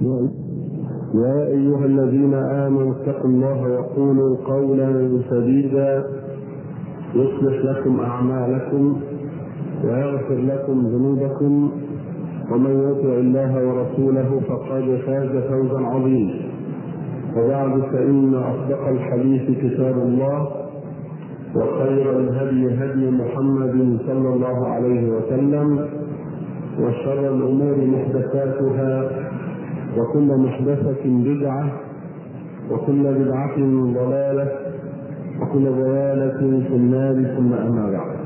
يا أيها الذين آمنوا اتقوا الله وقولوا قولا سديدا يصلح لكم أعمالكم ويغفر لكم ذنوبكم ومن يطع الله ورسوله فقد فاز فوزا عظيما وبعد فإن أصدق الحديث كتاب الله وخير الهدي هدي محمد صلى الله عليه وسلم وشر الأمور محدثاتها وكل محدثة بدعة وكل بدعة ضلالة وكل ضلالة في النار ثم أما بعد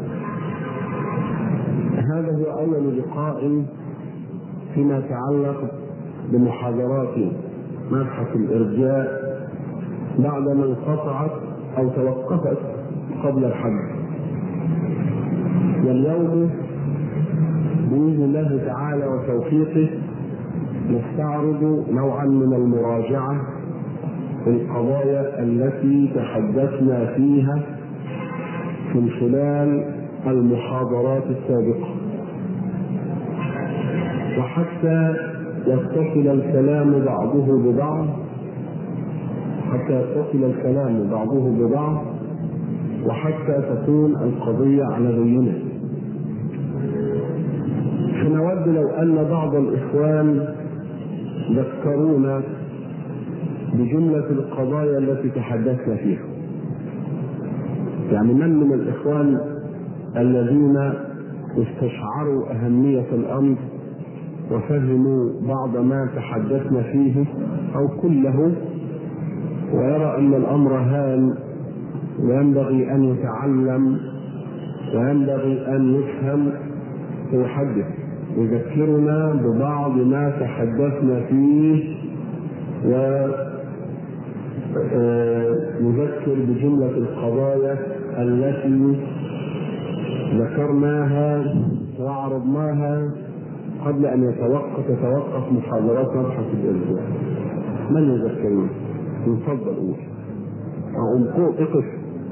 هذا هو أول لقاء فيما يتعلق بمحاضرات مبحث الإرجاء بعدما انقطعت أو توقفت قبل الحج واليوم بإذن الله تعالى وتوفيقه نستعرض نوعا من المراجعة في القضايا التي تحدثنا فيها من خلال المحاضرات السابقة وحتى يتصل الكلام بعضه ببعض حتى يتصل الكلام بعضه ببعض وحتى تكون القضية على بينة فنود لو أن بعض الإخوان ذكرونا بجملة القضايا التي تحدثنا فيها يعني من من الإخوان الذين استشعروا أهمية الأمر وفهموا بعض ما تحدثنا فيه أو كله ويرى أن الأمر هام وينبغي أن يتعلم وينبغي أن يفهم ويحدث يذكرنا ببعض ما تحدثنا فيه ويذكر بجملة القضايا التي ذكرناها وعرضناها قبل أن يتوقف تتوقف محاضرات مبحث الإرجاء من يذكرون؟ تفضل قول أقوم قول اقف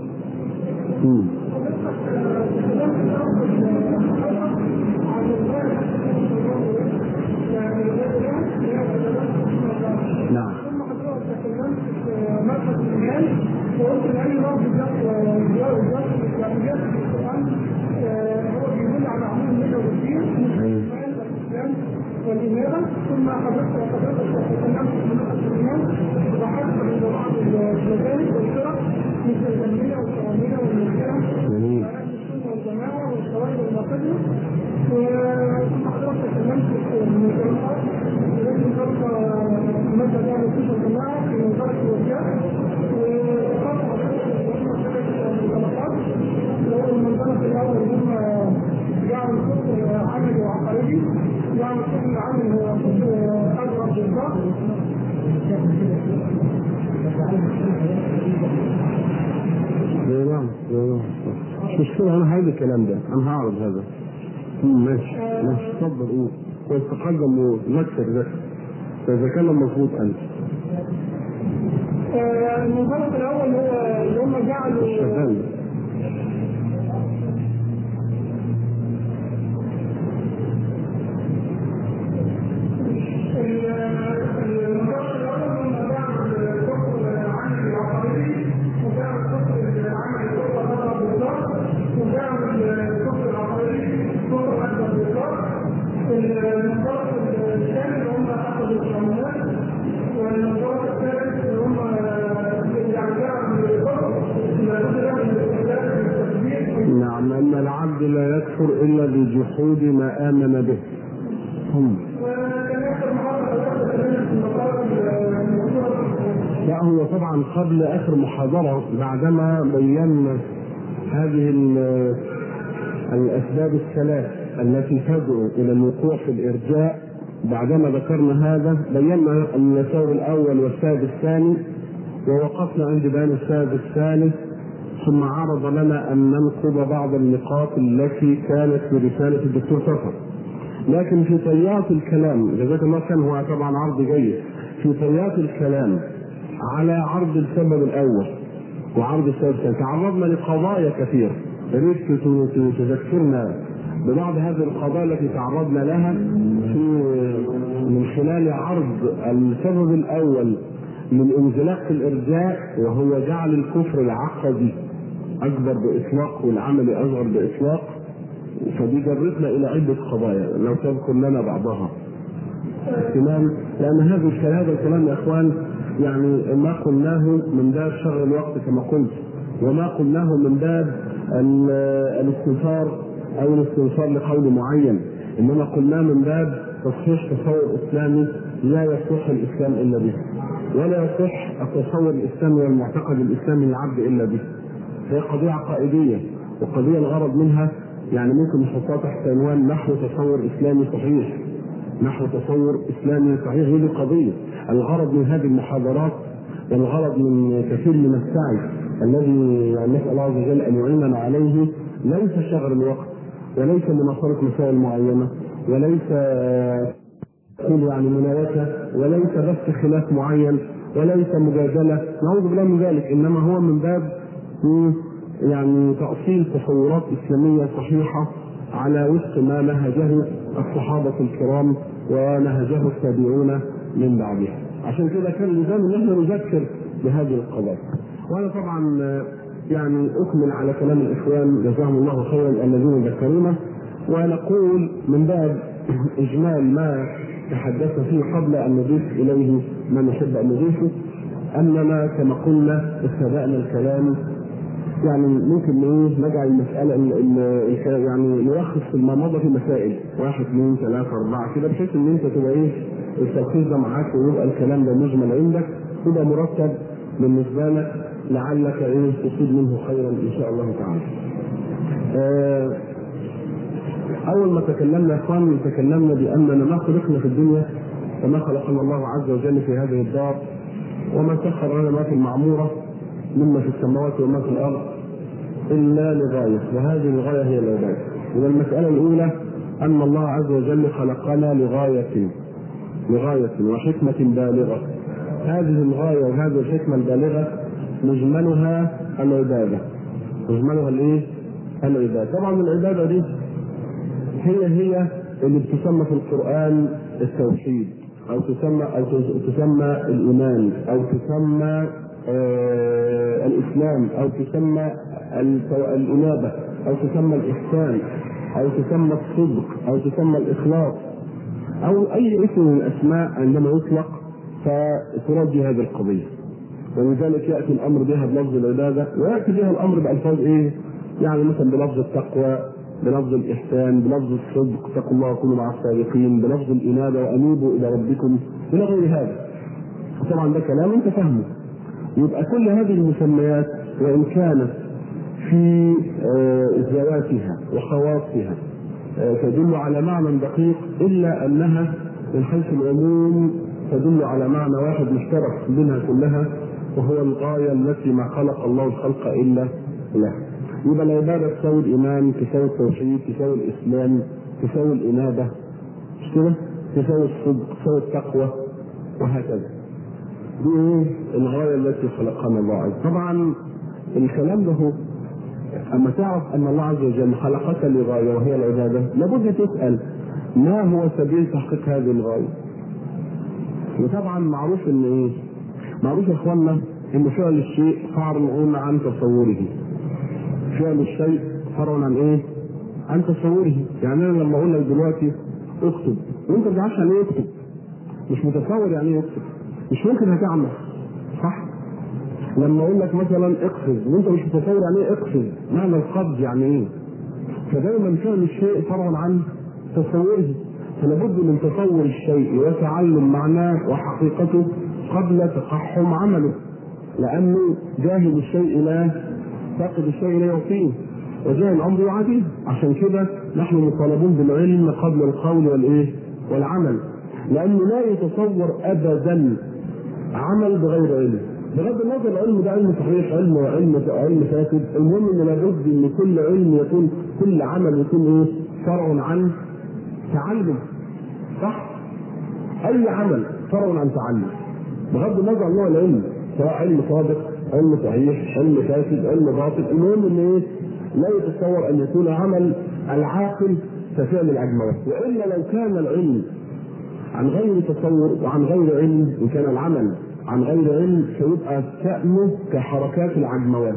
نعم ثم حضرتك تكلمت في مركز المال وقلت ان اي لفظ جاء الاسلاميات في القران هو بيدل على عموم المله والدين مثل المال والاسلام والامامه ثم حضرتك حضرتك تكلمت في مركز المال وبحثت عند بعض المذاهب والفرق مثل الجمعيه والكراميه والمسلمه جميل السنه والجماعه والخوارج والمعتزله ثم حضرتك تكلمت في المجالات التي تبقى مثلا يعني في الجماعه في وزاره الوفيات وخاصه المنطلقات لو المنطلق الاول هم جعلوا الكفر عملي وعقائدي جعلوا الكفر العملي هو كفر اضرب بالضغط نعم نعم مش مشكلة أنا هعيد الكلام ده أنا هعرض هذا مم، ماشي ماشي اتفضل قول ويتقدم وذكر ذكر فيتكلم مظبوط أنت المنطلق الاول هو اللي هم جعلوا شغال نعم أن العبد لا يكفر إلا بجحود ما آمن به هم. لا هو طبعا قبل آخر محاضرة بعدما بينا هذه ال- الأسباب الثلاث التي تدعو إلى الوقوع في الإرجاء بعدما ذكرنا هذا بينا المسار الأول والسبب الثاني ووقفنا عند بيان السبب الثالث ثم عرض لنا أن ننقض بعض النقاط التي كانت في رسالة الدكتور صفر لكن في طيات الكلام جزاك الله خير هو طبعا عرض جيد في طيات الكلام على عرض السبب الأول وعرض السبب الثاني تعرضنا لقضايا كثيرة يا ريت ت- ت- تذكرنا ببعض هذه القضايا التي تعرضنا لها في من خلال عرض السبب الاول من انزلاق الارجاء وهو جعل الكفر العقدي اكبر باطلاق والعمل اصغر باطلاق فدي جرتنا الى عده قضايا لو تذكر لنا بعضها اهتمام لان هذا الكلام هذا الكلام يا اخوان يعني ما قلناه من باب شغل الوقت كما قلت وما قلناه من باب الاستنصار او الاستنصار لقول معين انما قلناه من باب تصحيح تصور اسلامي لا يصح الاسلام الا به ولا يصح التصور الاسلامي والمعتقد الاسلامي للعبد الا به هي قضيه عقائديه وقضيه الغرض منها يعني ممكن نحطها تحت عنوان نحو تصور اسلامي صحيح نحو تصور اسلامي صحيح هي دي القضيه الغرض من هذه المحاضرات والغرض من كثير من السعي الذي يعني نسال الله عز وجل ان يعيننا عليه ليس شغل الوقت وليس مناصره مسائل معينه وليس تقول يعني مناوشة وليس بس خلاف معين وليس مجادلة نعوذ بالله من ذلك إنما هو من باب يعني تأصيل تصورات إسلامية صحيحة على وفق ما نهجه الصحابة الكرام ونهجه التابعون من بعدها عشان كده كان لزام ان احنا نذكر بهذه القضايا وانا طبعا يعني اكمل على كلام الاخوان جزاهم الله خيرا الذين ذكرونا ونقول من باب اجمال ما تحدثنا فيه قبل ان نضيف اليه ما نحب ان نضيفه اننا كما قلنا ابتدانا الكلام يعني ممكن ايه نجعل المساله ال ال يعني نلخص في ما مضى في مسائل واحد اثنين ثلاثه اربعه كده بحيث ان انت تبقى ايه التلخيص ده معاك ويبقى الكلام ده مجمل عندك يبقى مرتب بالنسبه لك لعلك ايه تصيب منه خيرا ان شاء الله تعالى. آه اول ما تكلمنا يا اخوان تكلمنا باننا ما خلقنا في الدنيا وما خلقنا الله عز وجل في هذه الدار وما سخر لنا ما في المعموره مما في السماوات وما في الارض الا لغايه وهذه الغايه هي العباده. اذا المساله الاولى ان الله عز وجل خلقنا لغايه لغايه وحكمه بالغه. هذه الغايه وهذه الحكمه البالغه مجملها العباده. مجملها الايه؟ العباده. طبعا العباده دي هي هي اللي بتسمى في القرآن التوحيد أو تسمى أو تسمى الإيمان أو تسمى آه الإسلام أو تسمى الإنابة أو تسمى الإحسان أو تسمى الصدق أو تسمى الإخلاص أو أي اسم من الأسماء عندما يطلق فترجي هذه القضية ولذلك يأتي الأمر بها بلفظ العبادة ويأتي بها الأمر بألفاظ إيه؟ يعني مثلا بلفظ التقوى بلفظ الإحسان بلفظ الصدق اتقوا الله وكونوا مع الصادقين بلفظ الإنابة وأنيبوا إلى ربكم إلى غير هذا طبعا ده كلام أنت فاهمه يبقى كل هذه المسميات وإن كانت في ذواتها وخواصها تدل على معنى دقيق إلا أنها من حيث العموم تدل على معنى واحد مشترك بينها كلها وهو الغاية التي ما خلق الله الخلق إلا له يبقى العبادة تساوي الإيمان تساوي التوحيد تساوي الإسلام تساوي الإنابة مش كده؟ تساوي الصدق تساوي التقوى وهكذا دي ايه الغاية التي خلقنا الله عز طبعا الكلام ده هو أما تعرف أن الله عز وجل خلقك لغاية وهي العبادة لابد تسأل ما هو سبيل تحقيق هذه الغاية وطبعا معروف ان ايه معروف يا اخوانا ان فعل الشيء فرع عن تصوره فعل الشيء فرع عن ايه؟ عن تصوره، يعني انا لما اقول لك دلوقتي اكتب وانت ما تعرفش يعني ايه اكتب مش متصور يعني ايه اكتب مش ممكن هتعمل صح؟ لما اقول لك مثلا اقفز وانت مش متصور يعني ايه اقفز، معنى القبض يعني ايه؟ فدايما فعل الشيء فرع عن تصوره فلابد من تصور الشيء وتعلم معناه وحقيقته قبل تقحم عمله لانه جاهل الشيء لا فاقد الشيء لا يعطيه وجاء الامر يعاديه عشان كده نحن مطالبون بالعلم قبل القول والايه والعمل لانه لا يتصور ابدا عمل بغير علم بغض النظر العلم ده علم صحيح علم علم علم فاسد المهم ان لابد ان كل علم يكون كل عمل يكون ايه فرع عن تعلم صح اي عمل فرع عن تعلم بغض النظر عن نوع العلم سواء علم صادق علم صحيح علم فاسد علم باطل المهم ان ايه لا يتصور ان يكون عمل العاقل كفعل العجموات والا لو كان العلم عن غير تصور وعن غير علم وكان العمل عن غير علم فيبقى شأنه كحركات العجموات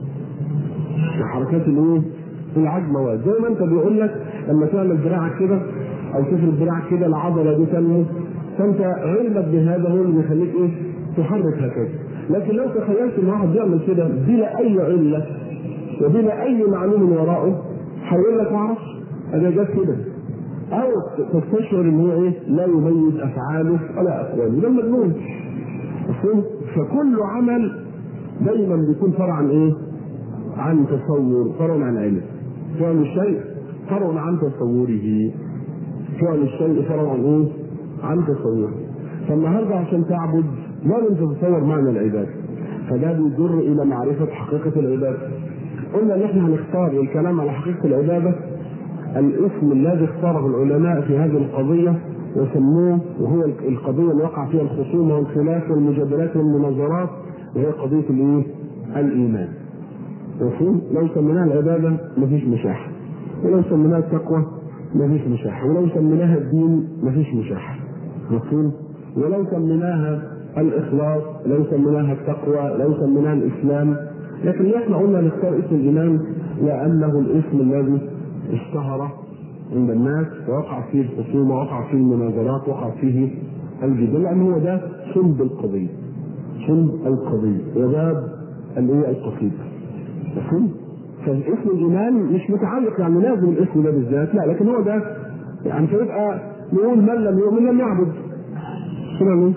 كحركات الايه؟ العجموات زي ما انت بيقول لك لما تعمل دراعك كده او تفرد دراعك كده العضله دي تنمو فانت علمك بهذا هو اللي بيخليك ايه؟ تحرك هكذا لكن لو تخيلت ان واحد بيعمل كده بلا اي عله وبلا اي معلوم وراءه هيقول لك ما اعرفش انا جت كده او تستشعر ان هو ايه لا يميز افعاله ولا اقواله ده مجنون مفهوم؟ فكل عمل دايما بيكون فرع عن ايه؟ عن تصور فرع عن علم فعل الشيء فرع عن تصوره فعل الشيء فرع عن ايه؟ عن تصوره فالنهارده عشان تعبد لازم تتصور معنى العباده فده بيجر الى معرفه حقيقه العباده قلنا ان احنا هنختار الكلام على حقيقه العباده الاسم الذي اختاره العلماء في هذه القضيه وسموه وهو القضيه اللي وقع فيها الخصوم والخلاف والمجادلات والمناظرات وهي قضيه الايه؟ الايمان. مفهوم؟ لو سميناها العباده مفيش مشاحه. ولو سميناها التقوى مفيش مشاحه، ولو سميناها الدين مفيش مشاحه. مفهوم؟ ولو سميناها الاخلاص، لو سميناها التقوى، لو سميناها الاسلام، لكن احنا قلنا نختار اسم الايمان لانه الاسم الذي اشتهر عند الناس ووقع فيه الخصومه وقع فيه المناظرات وقع فيه الجدل لان هو ده صلب القضيه صلب القضيه وباب الايه القصيده مفهوم؟ فاسم الايمان مش متعلق يعني لازم الاسم ده بالذات لا لكن هو ده يعني فيبقى نقول من لم يؤمن لم يعبد شنو يعني؟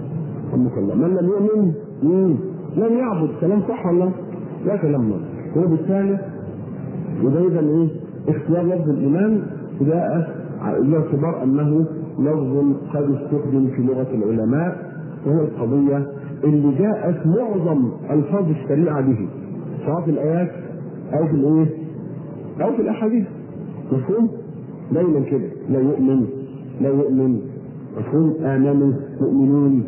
الله من لم يؤمن مم. لم يعبد كلام صح ولا لا كلام مر وبالتالي وده اذا ايه اختيار لفظ الايمان جاء باعتبار انه لفظ قد استخدم في لغه العلماء وهو القضيه اللي جاءت معظم الفاظ الشريعه به سواء في الايات او في الايه؟ او في الاحاديث مفهوم؟ دايما كده لا يؤمن لا يؤمن مفهوم امنوا مؤمنون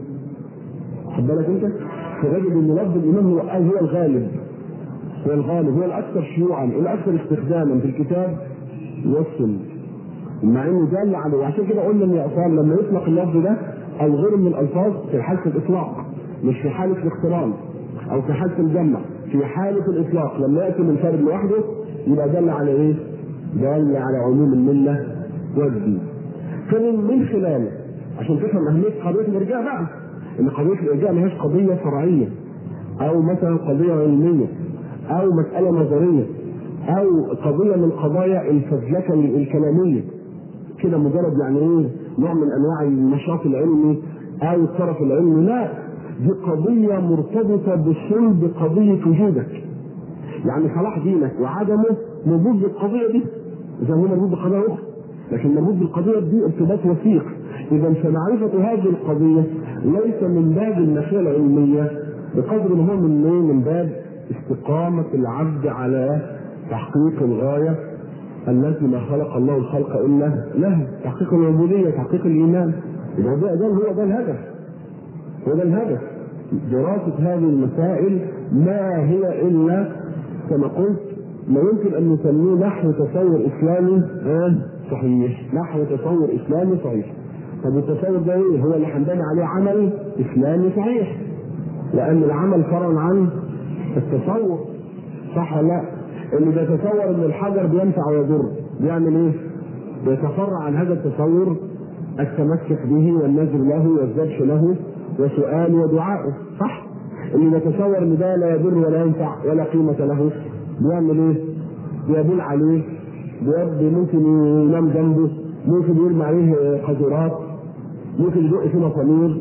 خد بالك انت؟ فغالب ان لفظ الايمان هو هو الغالب هو الغالب هو الاكثر شيوعا الاكثر استخداما في الكتاب والسنه مع انه دل عليه وعشان كده قلنا ان الاطفال لما يطلق اللفظ ده او غيره من الالفاظ في حاله الاطلاق مش في حاله الاقتران او في حاله الجمع في حاله الاطلاق لما ياتي من فرد لوحده يبقى دل على ايه؟ دل على عموم المله والدين فمن من خلاله عشان تفهم اهميه قضيه الارجاء بقى ان قضيه الارجاء ما هيش قضيه فرعيه او مثلا قضيه علميه او مساله نظريه او قضيه من قضايا الفزلكه الكلاميه كده مجرد يعني ايه نوع من انواع النشاط العلمي او الطرف العلمي لا دي قضيه مرتبطه بصلب قضيه وجودك يعني صلاح دينك وعدمه مربوط بالقضيه دي زي هو مربوط بقضايا اخرى لكن مربوط بالقضيه دي ارتباط وثيق اذا فمعرفه هذه القضيه ليس من باب الناحيه العلميه بقدر ما هو من ايه من باب استقامه العبد على تحقيق الغايه التي ما خلق الله الخلق الا له تحقيق العبوديه تحقيق الايمان يبقى ده, ده هو ده الهدف هو ده الهدف دراسه هذه المسائل ما هي الا كما قلت ما يمكن ان نسميه نحو تصور اسلامي آه صحيح نحو تصور اسلامي صحيح طب التصور ده ايه؟ هو اللي هنبني عليه عمل اسلامي صحيح لان العمل فرع عن التصور صح ولا لا؟ اللي بيتصور ان الحجر بينفع ويضر بيعمل ايه؟ بيتفرع عن هذا التصور التمسك به والنذر له والذبح له وسؤال ودعائه صح؟ اللي بيتصور ان ده لا يضر ولا ينفع ولا قيمه له بيعمل ايه؟ بيبول عليه بيد ممكن ينام جنبه ممكن يرمي عليه قذورات ممكن يدق فيه مسامير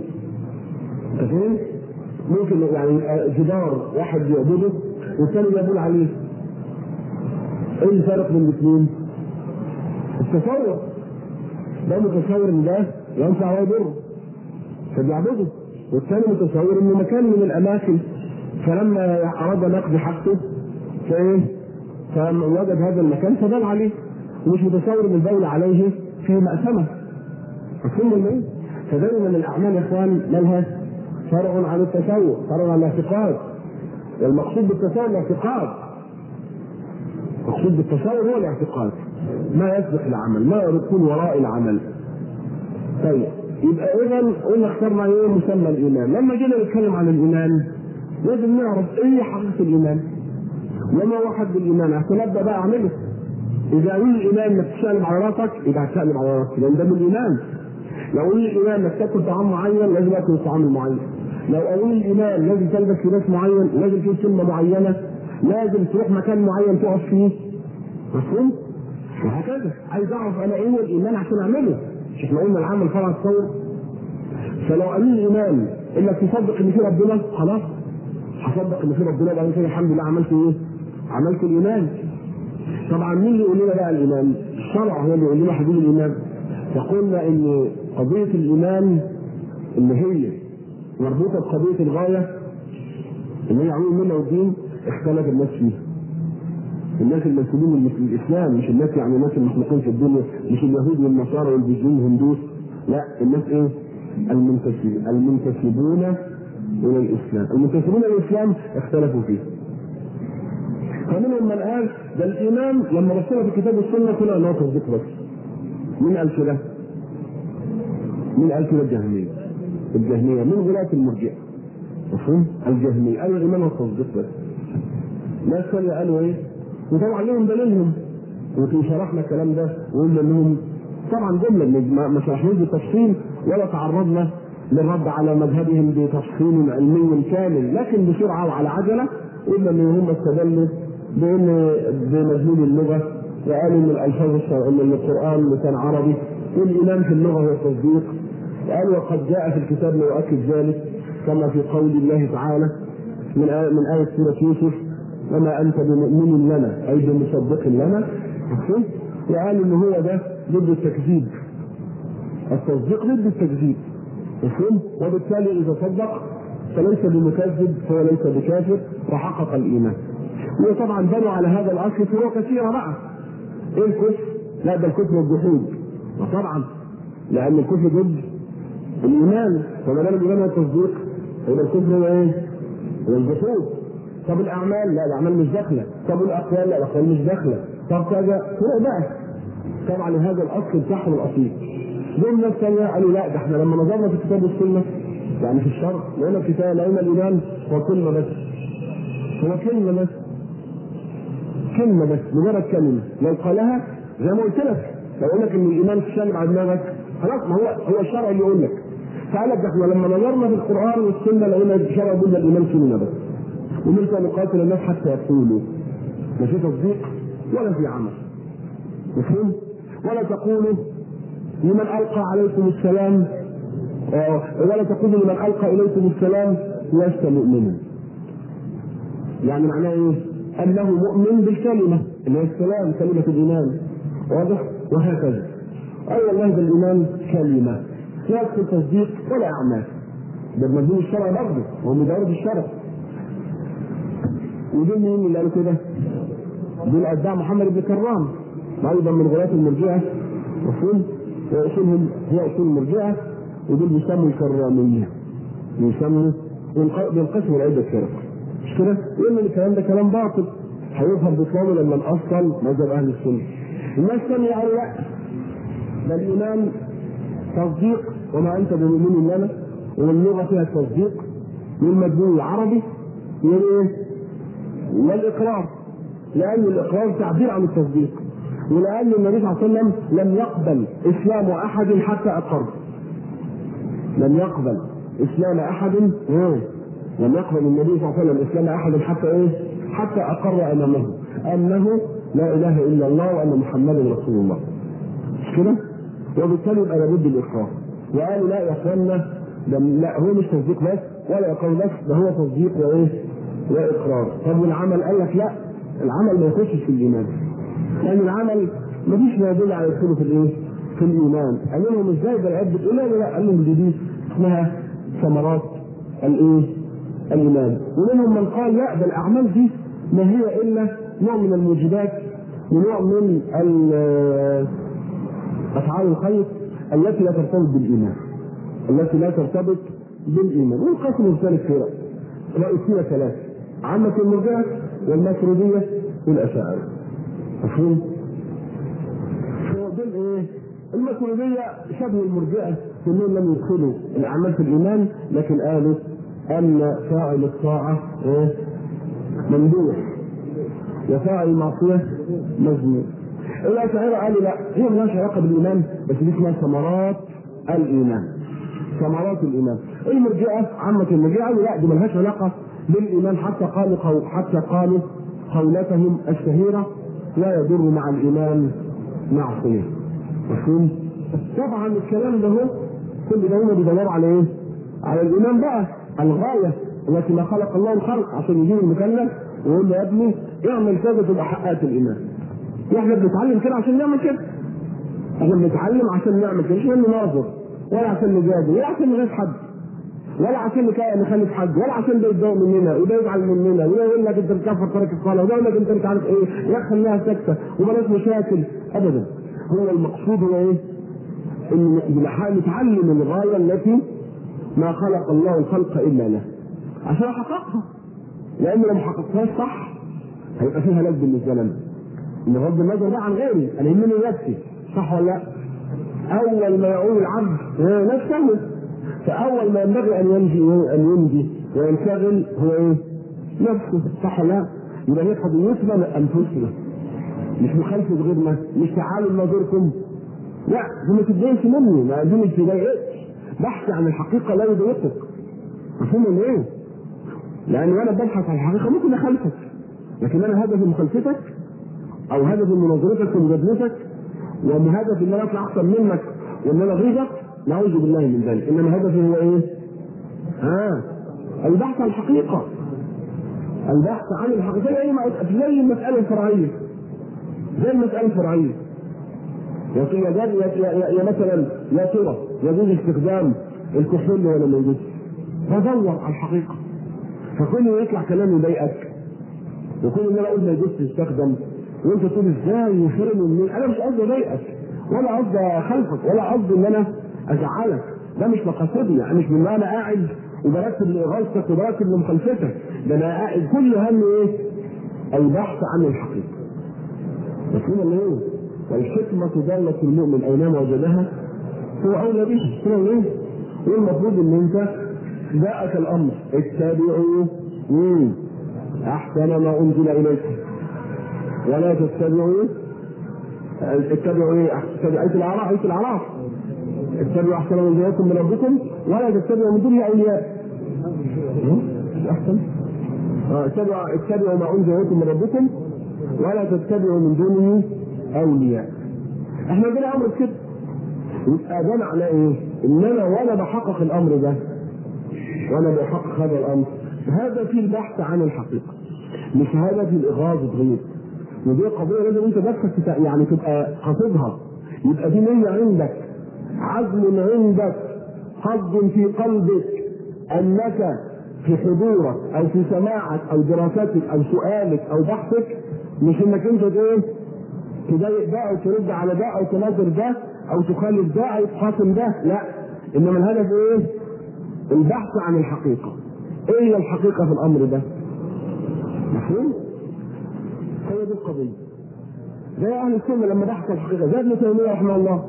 انت فاهم؟ ممكن يعني جدار واحد يعبده والثاني يبول عليه ايه الفرق بين الاثنين؟ التصور ده متصور ان ده ينفع ويضر فبيعبده والثاني متصور انه مكان من الاماكن فلما اراد نقض حاجته فايه؟ فوجد هذا المكان فبال عليه ومش متصور ان البول عليه فيه مأسمة مفهوم ولا ايه؟ فدايما الاعمال يا اخوان مالها فرع عن التصور، فرع عن الاعتقاد. والمقصود بالتصور الاعتقاد. المقصود بالتصور هو الاعتقاد. ما يسبق العمل ما يكون وراء العمل طيب يبقى اذا قلنا اخترنا ايه مسمى الايمان لما جينا نتكلم عن الايمان لازم نعرف ايه حقيقه الايمان وما هو حد الايمان عشان ابدا بقى اعمله اذا قالوا لي الايمان انك تشقلب على راسك يبقى هتشقلب على راسك لان ده من الايمان لو قالوا لي الايمان انك تاكل طعام معين لازم اكل الطعام المعين لو قالوا لي الايمان لازم تلبس لباس معين لازم تقول كلمه معينه لازم تروح مكان معين تقف فيه مفهوم؟ وهكذا عايز اعرف انا ايه الايمان عشان اعمله مش احنا قلنا العمل فرع الصور فلو قالوا لي الايمان انك تصدق ان في ربنا خلاص هصدق ان في ربنا يبقى كده الحمد لله عملت ايه؟ عملت الايمان طبعا مين اللي يقول لنا بقى الايمان؟ الشرع هو اللي يقول لنا حدود الايمان فقلنا ان قضيه الايمان اللي هي مربوطه بقضيه الغايه اللي هي عموم المله والدين اختلف الناس فيها الناس المسلمين في الاسلام مش الناس يعني الناس المخلوقين في الدنيا مش اليهود والنصارى والبيجين والهندوس لا الناس ايه؟ المنتسبين المنتسبون الى الاسلام المنتسبون الى الاسلام اختلفوا فيه فمنهم من قال ده الايمان لما رسلنا في الكتاب والسنه طلع ان هو تصديق بس مين قال كده؟ مين قال كده الجهميه؟ الجهميه من غلاة المرجئه مفهوم؟ الجهميه قالوا الايمان هو التصديق بس ناس ثانيه قالوا ايه؟ وطبعا لهم دليلهم وشرحنا الكلام ده وقلنا انهم طبعا جمله ما شرحناش بالتفصيل ولا تعرضنا للرد على مذهبهم بتفصيل علمي كامل لكن بسرعه وعلى عجله قلنا ان هم استدلوا بان بمجهول اللغه وقالوا ان الالفاظ ان القران لسان عربي والايمان في اللغه هو التصديق قال وقد جاء في الكتاب ما يؤكد ذلك كما في قول الله تعالى من آية من آية سورة يوسف وما أنت بمؤمن لنا أي بمصدق لنا وقال إن هو ده ضد التكذيب التصديق ضد التكذيب مفهوم وبالتالي إذا صدق فليس بمكذب فهو ليس بكافر وحقق الإيمان وطبعا بنوا على هذا الأصل فروع كثيرة بقى إيه الكفر؟ لا ده الكفر والجحود وطبعا لأن الكفر ضد الإيمان فما دام الإيمان هو التصديق يبقى الكفر هو إيه؟ هو الجحود طب الأعمال لا الأعمال مش داخلة طب الأقوال لا الأقوال مش داخلة طب كذا فروق بقى طبعا هذا الأصل بتاعهم الأصيل دول ناس ثانية قالوا لا ده احنا لما نظرنا في الكتاب والسنة يعني في الشرع لقينا الكتاب لقينا الإيمان هو كلمة بس هو كلمة بس كلمة بس مجرد كلمة لو قالها زي ما قلت لك لو قال لك ان الايمان تشال على دماغك خلاص ما هو هو الشرع اللي يقول لك فقال لك احنا لما نظرنا في القران والسنه لقينا الشرع بيقول لك الايمان كلمه بس ومنك نقاتل الناس حتى يقولوا لا في تصديق ولا في عمل مفهوم؟ ولا تقولوا لمن القى عليكم السلام ولا تقولوا لمن القى اليكم السلام لست مؤمنا يعني معناه ايه؟ انه مؤمن بالكلمه اللي هي السلام كلمه الايمان واضح؟ وهكذا اي والله ده الايمان كلمه لا يدخل تصديق ولا اعمال ده بمجنون الشرع برضه هو مدرب الشرع ودول مين اللي قالوا كده؟ دول اتباع محمد بن كرام ايضا من غلاة المرجئه مفهوم؟ واصولهم هي اصول المرجئه ودول بيسموا الكراميه بيسموا بينقسموا لعده فرق مش كده؟ لان الكلام ده كلام باطل هيظهر بطلانه لما نأصل مذهب اهل السنه الناس الثانيه قالوا لا ده الايمان تصديق وما انت بمؤمن لنا واللغه فيها التصديق والمدلول العربي والايه؟ والاقرار لان الاقرار تعبير عن التصديق ولان النبي صلى الله عليه وسلم لم يقبل اسلام احد حتى اقر لم يقبل اسلام احد إيه؟ لم يقبل النبي صلى الله عليه وسلم اسلام احد حتى ايه؟ حتى اقر امامه انه لا اله الا الله وان محمدا رسول الله مش كده؟ وبالتالي يبقى لابد الاقرار وقالوا لا يا اخوانا لا هو مش تصديق بس ولا اقرار بس ده هو تصديق وايه؟ واقرار طب والعمل قال لك لا العمل ما يخشش في الايمان لان العمل ما فيش ما يدل على يدخله في الايه؟ في الايمان قال لهم ازاي ده العيب بتقول لا لا قال لهم دي دي اسمها ثمرات الايه؟ الايمان ومنهم من قال لا ده الاعمال دي ما هي الا نوع من الموجبات ونوع من افعال الخير التي لا ترتبط بالايمان التي لا ترتبط بالايمان والقسم الثالث فرق رئيسيه ثلاثه عامة المرجئة والماتريدية والأشاعرة مفهوم؟ المسؤولية شبه المرجئة كلهم لم يدخلوا الأعمال في الإيمان لكن قالوا أن فاعل الطاعة إيه؟ ممدوح وفاعل المعصية مذموم الأشاعرة قالوا لا هي مالهاش علاقة بالإيمان بس دي اسمها ثمرات الإيمان ثمرات الإيمان المرجئة عامة المرجئة قالوا لا دي مالهاش علاقة بالإيمان حتى قالوا قو حتى قالوا قولتهم الشهيرة لا يضر مع الإيمان معصية مفهوم؟ طبعا الكلام ده هو كل ده هم بيدوروا على ايه؟ على الايمان بقى الغايه التي ما خلق الله الخلق عشان يجيب المكلف ويقول له يا ابني اعمل كذا تبقى حققت الايمان. واحنا بنتعلم كده عشان نعمل كده. احنا بنتعلم عشان نعمل كده مش عشان نناظر ولا عشان نجادل ولا عشان نغيظ حد ولا عشان نك- نخالف حد ولا عشان ده يتضايق مننا وده يزعل مننا وده يقول لك انت بتكفر ترك الصلاه وده يقول لك انت مش عارف ايه لا خليها سكته وبلاش مشاكل ابدا هو المقصود هو ايه؟ ان بنحاول نتعلم الغايه التي ما خلق الله الخلق الا له عشان احققها لان لو ما حققتهاش صح هيبقى فيها لذ بالنسبه لنا ان بغض النظر بقى عن غيري انا يهمني نفسي صح ولا لا؟ اول ما يعول العبد هو نفسه فاول ما ينبغي ان ينجي ان ينجي وينشغل هو ايه؟ نفسه صح ولا لا؟ يبقى هي قضيتنا انفسنا مش مخالفه غيرنا مش تعالوا نناظركم لا دي ما تتضايقش مني ما دي مش تضايقش بحث عن الحقيقه لا يضايقك مفهوم ولا ايه؟ لان وانا ببحث عن الحقيقه ممكن اخالفك لكن انا هدفي مخالفتك او هدفي مناظرتك ومجادلتك وهدفي ان انا اطلع احسن منك وان انا اغيظك نعوذ بالله من ذلك انما هدفي هو ايه؟ ها البحث عن الحقيقه البحث عن الحقيقه زي ما- زي المساله الفرعيه زي المساله الفرعيه يا يا يا يا, يا, يا مثلا يا ترى يجوز استخدام الكحول ولا ما يجوزش؟ بدور على الحقيقه فكل ما يطلع كلام يضايقك وكل ان انا اقول ما يجوزش يستخدم وانت تقول ازاي وفرن منين انا مش قصدي اضايقك ولا قصدي اخالفك ولا قصدي ان انا ازعلك ده مش مقاصدي يعني مش من ما انا قاعد وبرتب لاغاظتك وبرتب لمخالفتك ده انا قاعد كل هم ايه؟ البحث عن الحقيقه مفهوم ولا ايه؟ والحكمة دالة المؤمن أينما وجدها هو أولى به كده ولا ايه؟ والمفروض إن أنت جاءك الأمر اتبعوا مم. أحسن ما أنزل إليكم ولا تتبعوا اتبعوا ايه؟ اتبعوا آية الأعراف آية الأعراف اتبعوا أحسن ما أنزل إليكم من ربكم ولا تتبعوا من دونه أولياء مم؟ مش أحسن؟ آه، اتبعوا اتبعوا ما أنزل إليكم من ربكم ولا تتبعوا من دونه اولياء احنا عندنا امر كده يبقى ده معناه ايه؟ ان انا وانا بحقق الامر ده وانا بحقق هذا الامر هدفي البحث عن الحقيقه مش هدفي الاغاظه غير ودي قضيه لازم انت نفسك تت- يعني تبقى قاصدها يبقى دي نيه عندك عزم عندك حظ في قلبك انك في حضورك او في سماعك او دراستك او سؤالك او بحثك مش انك انت ايه تضايق ده او ترد على ده او تناظر ده او تخالف ده او تخاصم ده لا انما الهدف ايه؟ البحث عن الحقيقه ايه هي الحقيقه في الامر ده؟ مفهوم؟ هي دي القضيه زي اهل السنه لما بحثوا الحقيقه زي ابن تيميه رحمه الله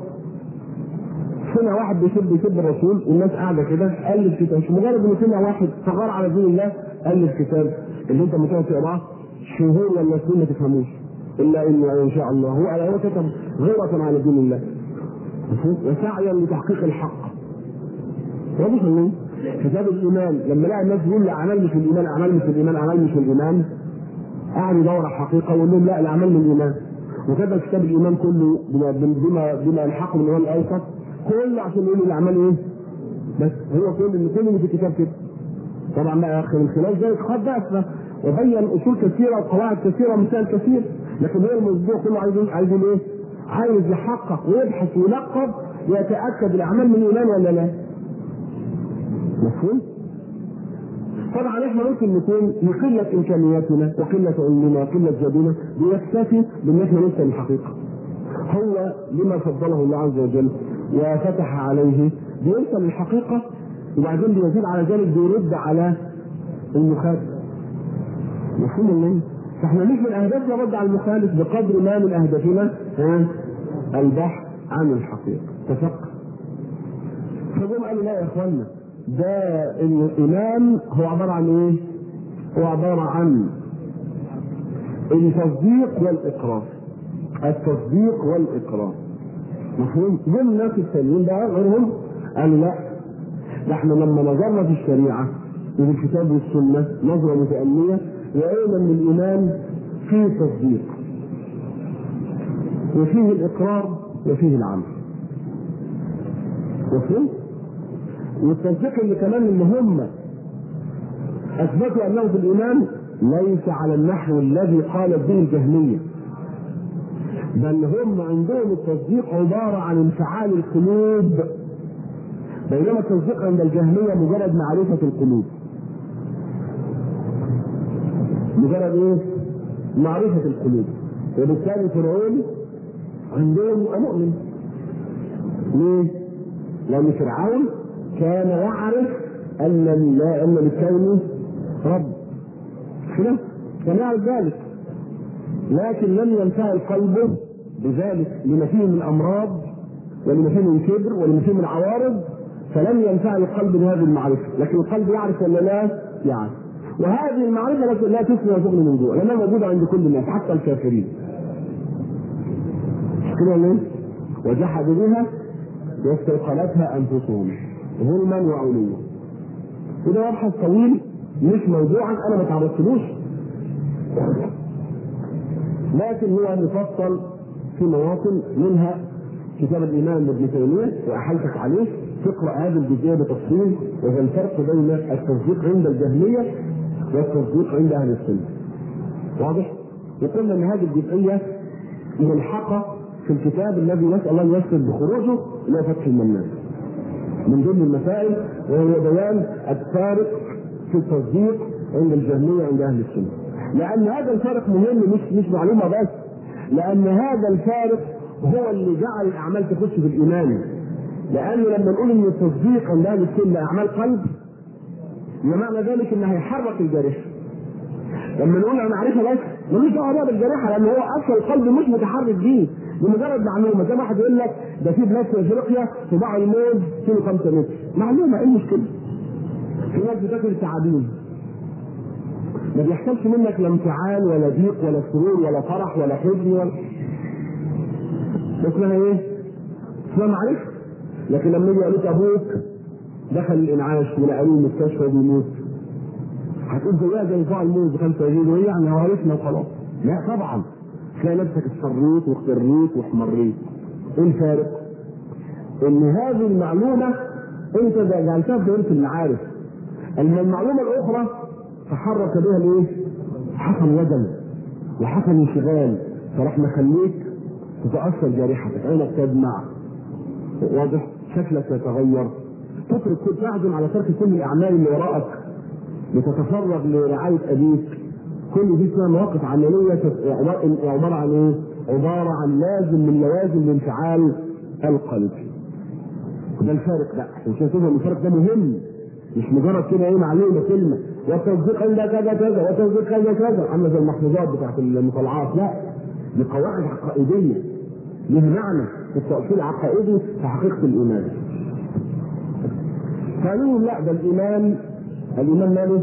سمع واحد بيسب يسب الرسول والناس قاعده كده الف كتاب مش مجرد انه سمع واحد صغار على دين الله الف كتاب اللي انت ممكن تقراه شهور ولا سنين ما تفهموش الا انه ان شاء الله هو هو كتب غيرة على دين الله وسعيا لتحقيق الحق واضح ولا كتاب الايمان لما لقى الناس بيقول الاعمال مش الايمان اعمال مش الايمان اعمال مش الايمان قعد يدور على الحقيقه ويقول لهم لا الاعمال من الايمان وكتب كتاب الايمان كله بما بما بما يلحقه من الايمان الاوسط كله عشان يقول الاعمال ايه؟ بس هو كل ان كل اللي في الكتاب كده طبعا بقى من خلال ذلك خد بقى وبين اصول كثيره وقواعد كثيره ومسائل كثير لكن هو الموضوع كله عايز عايز ايه؟ عايز يحقق ويبحث ويلقب ويتاكد الاعمال من الايمان ولا لا؟ مفهوم؟ طبعا احنا ممكن نكون لقله امكانياتنا وقله علمنا وقله جهدنا بيكتفي بان احنا ننسى الحقيقه. هو لما فضله الله عز وجل وفتح عليه بينسى الحقيقه وبعدين بيزيد على ذلك بيرد على المخالف. مفهوم ولا ايه؟ فاحنا مش من اهدافنا رد على المخالف بقدر ما من اهدافنا ها البحث عن الحقيقه اتفق فجم قالوا لا يا اخوانا ده الايمان هو عباره عن ايه؟ هو عباره عن التصديق والاقرار التصديق والاقرار مفهوم؟ جم الناس التانيين بقى غيرهم قالوا لا ده احنا لما نظرنا في الشريعه وفي الكتاب والسنه نظره متأنية لقينا ان الايمان فيه تصديق وفيه الاقرار وفيه العمل مفهوم؟ والتصديق اللي كمان ان هم اثبتوا انه في الايمان ليس على النحو الذي قالت به الجهميه بل هم عندهم التصديق عباره عن انفعال القلوب بينما التصديق عند الجهميه مجرد معرفه القلوب مجرد ايه؟ معرفه القلوب وبالتالي فرعون عندهم يبقى مؤمن ليه؟ لأن فرعون كان يعرف أن لا أن للكون رب كده كان يعرف ذلك لكن لم ينفعل قلبه بذلك لما فيه من أمراض ولما فيه من كبر ولما فيه من عوارض فلم ينفعل القلب بهذه المعرفة لكن القلب يعرف ولا لا يعرف وهذه المعرفة لا تسمى وتغني من جوع لأنها موجودة عند كل الناس حتى الكافرين كده ليه؟ وجحدوا بها واستيقنتها انفسهم ظلما وعلوا وده مبحث طويل مش موضوعا انا ما تعرضتلوش لكن هو مفصل في مواطن منها كتاب الايمان لابن تيميه واحلتك عليه تقرا هذه الجزئيه بتفصيل وهو الفرق بين التصديق عند الجهميه والتصديق عند اهل السنه. واضح؟ وقلنا ان هذه الجزئيه ملحقه في الكتاب الذي نسال الله ان يسر بخروجه الى فتح المنان. من ضمن المسائل وهو بيان الفارق في التصديق عند الجهميه وعند اهل السنه. لان هذا الفارق مهم مش مش معلومه بس لان هذا الفارق هو اللي جعل الاعمال تخش في الايمان. لانه لما نقول ان التصديق عند اهل السنه اعمال قلب معنى ذلك انه هيحرك الجارحه. لما نقول انا معرفه بس ملوش دعوه بقى بالجارحه لان هو اصلا القلب مش متحرك بيه بمجرد معلومه زي ما واحد يقول لك ده في بلاد في افريقيا صباع الموز كيلو 5 متر معلومه ايه المشكله؟ في ناس بتاكل الثعابين ما بيحصلش منك لا انفعال ولا ضيق ولا سرور ولا فرح ولا حزن ولا اسمها ايه؟ اسمها معرفه لكن لما يجي يقول ابوك دخل الانعاش ولقوه المستشفى وبيموت هتقول زيها زي صباع الموز ب 25 وهي يعني هو عرفنا وخلاص لا طبعا تلاقي نفسك اصفريت واختريت واحمريت ايه الفارق؟ ان هذه المعلومه انت جعلتها في دائره المعارف اما المعلومه الاخرى تحرك بها الايه؟ حصل وجل وحصل انشغال فراح مخليك تتاثر جارحتك عينك تدمع واضح شكلك يتغير تترك كل تعزم على ترك كل الاعمال اللي وراءك لتتفرغ لرعايه ابيك كل دي اسمها مواقف عمليه عباره عن ايه؟ عباره عن لازم من لوازم لانفعال القلب. ده الفارق بقى عشان كده تفهم الفرق ده مهم مش مجرد كده ايه معلومه كلمه والتصديق عند كذا كذا والتصديق كذا كذا عامله زي المحفوظات بتاعت المطالعات لا دي قواعد عقائديه لها معنى في التأصيل العقائدي في حقيقه الايمان. قالوا لا ده الايمان الايمان ماله؟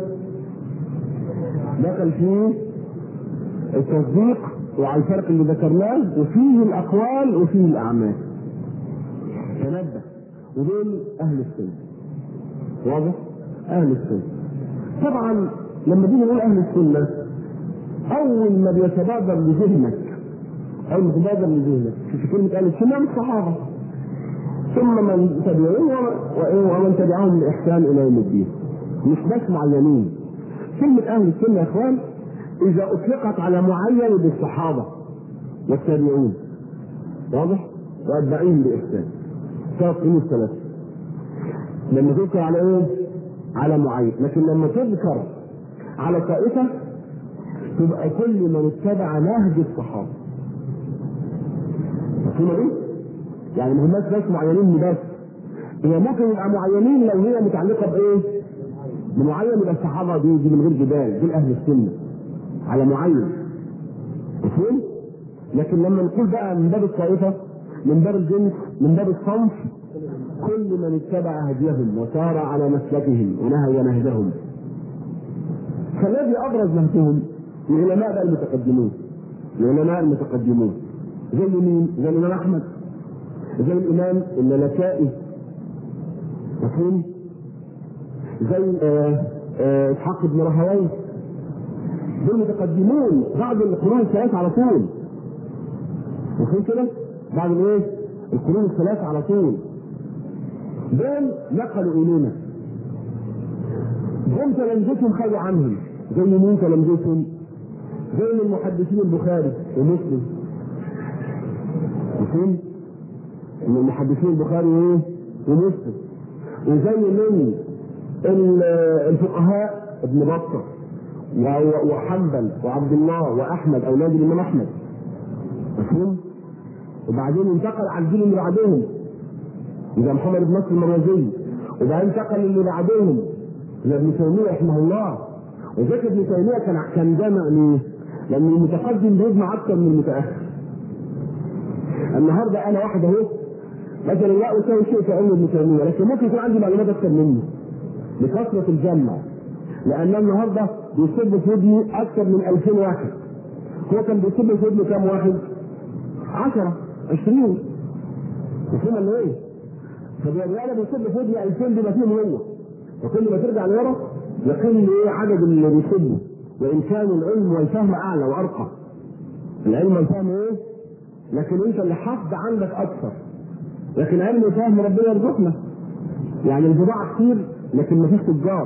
دخل فيه التصديق وعلى الفرق اللي ذكرناه وفيه الاقوال وفيه الاعمال. تنبه ودول اهل السنه. واضح؟ اهل السنه. طبعا لما تيجي نقول اهل السنه اول ما بيتبادر لذهنك اول ما تبادر لذهنك في كلمه اهل السنه من الصحابه ثم من تبعهم ومن تبعهم باحسان الى يوم الدين. مش بس معينين. كلمة أهل السنة يا إخوان إذا أطلقت على معين بالصحابة والتابعون واضح؟ وأتباعهم بإحسان ثلاث قيمة ثلاثة لما تذكر على إيه؟ على معين لكن لما تذكر على طائفة تبقى كل من اتبع نهج الصحابة مفهوم إيه؟ يعني ما هماش ناس معينين بس هي ممكن يبقى معينين لو هي متعلقة بإيه؟ بمعين يبقى الصحابه دي, دي من غير جدال دول اهل السنه على معين مفهوم؟ لكن لما نقول بقى من باب الطائفه من باب الجنس من باب الصنف كل من اتبع هديهم وسار على مسلكهم ونهج نهجهم فالذي ابرز نهجهم العلماء بقى المتقدمون العلماء المتقدمون زي مين؟ زي الامام احمد زي الامام اللالكائي مفهوم؟ زي آه، آه، اسحاق بن راهويه دول متقدمون بعد القرون الثلاث على طول مفهوم كده؟ بعد الايه؟ القرون الثلاث على طول دول نقلوا الينا هم تلامذتهم خدوا عنهم زي مين تلامذتهم؟ زي المحدثين البخاري ومسلم مفهوم؟ من المحدثين البخاري وايه؟ ومسلم وزي من ال- الفقهاء ابن بطه و- وحنبل وعبد الله واحمد اولاد الامام احمد مفهوم؟ وبعدين انتقل على الجيل اللي بعدهم زي محمد بن نصر المروزي وبعدين انتقل اللي بعدهم زي ابن تيميه رحمه الله وذكر ابن تيميه كان كان جامع ليه؟ لان المتقدم بيجمع اكثر من المتاخر. النهارده انا واحد اهو مثلا لا اساوي شيء في علم ابن تيميه لكن ممكن يكون عندي معلومات اكثر منه بكثره الجمع لان النهارده بيصب في ودني اكثر من 2000 واحد هو كان بيصب في ودنه كام واحد؟ 10 20 مفهوم ولا ايه؟ فبيبقى انا بيصب في ودني 2000 بما فيهم هو وكل ما ترجع لورا يقل ايه عدد اللي بيصبوا وان كان العلم والفهم اعلى وارقى العلم والفهم ايه؟ لكن انت اللي حفظ عندك اكثر لكن علم وفهم ربنا يرزقنا يعني البضاعه كتير لكن ما فيش تجار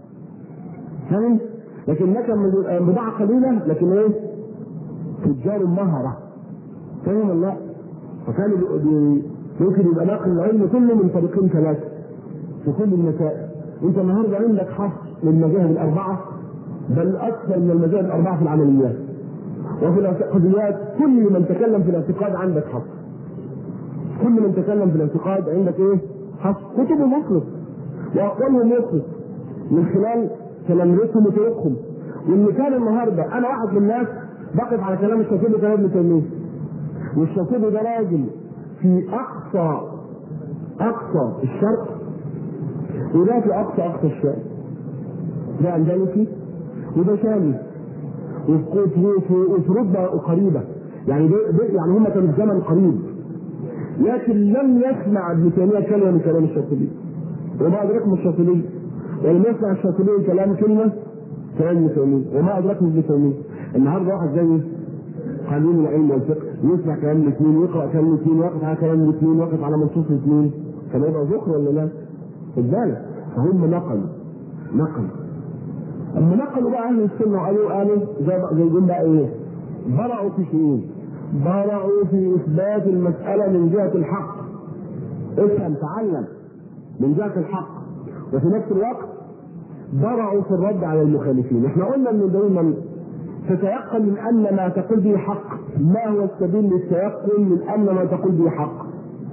فاهم؟ لكن لك بضاعه قليله لكن ايه؟ تجار مهره فاهم ولا لا؟ فكان بي- بي- ممكن يبقى ناقل العلم كله من طريقين ثلاثه في كل المسائل انت النهارده عندك حصر للمذاهب الاربعه بل اكثر من المذاهب الاربعه في العمليات وفي الاعتقاديات كل من تكلم في الاعتقاد عندك حصر كل من تكلم في الاعتقاد عندك ايه؟ حصر كتب مصرف واقوالهم مصرف من خلال تلامذتهم وطرقهم واللي كان النهارده انا واحد من الناس بقف على كلام الشافعي وكلام ابن تيميه والشافعي ده راجل في اقصى اقصى الشرق وده في اقصى اقصى الشرق ده اندلسي وده شامي وفي في وفي رتبه قريبه يعني ده ده يعني هم كانوا في زمن قريب لكن لم يسمع ابن تيميه كلمه من كلام الشاطبي وما ادركهم الشاطبي ولم يسمع الشاطبي كلام كلمه كلام ابن تيميه وما ادركهم ابن تيميه النهارده واحد زي قانون العلم والفقه يسمع كلام الاثنين ويقرا كلام الاثنين ويقف على كلام الاثنين ويقف على منصوص الاثنين كان يبقى ذكر ولا لا؟ خد بالك فهم نقلوا نقلوا اما نقلوا بقى اهل السنه وقالوا قالوا زي بقى زي يقول بقى ايه؟ برعوا في شيء برعوا في اثبات المساله من جهه الحق افهم تعلم من جهه الحق وفي نفس الوقت برعوا في الرد على المخالفين احنا قلنا ان دايما تتيقن من ان ما تقول به حق ما هو السبيل للتيقن من ان ما تقول به حق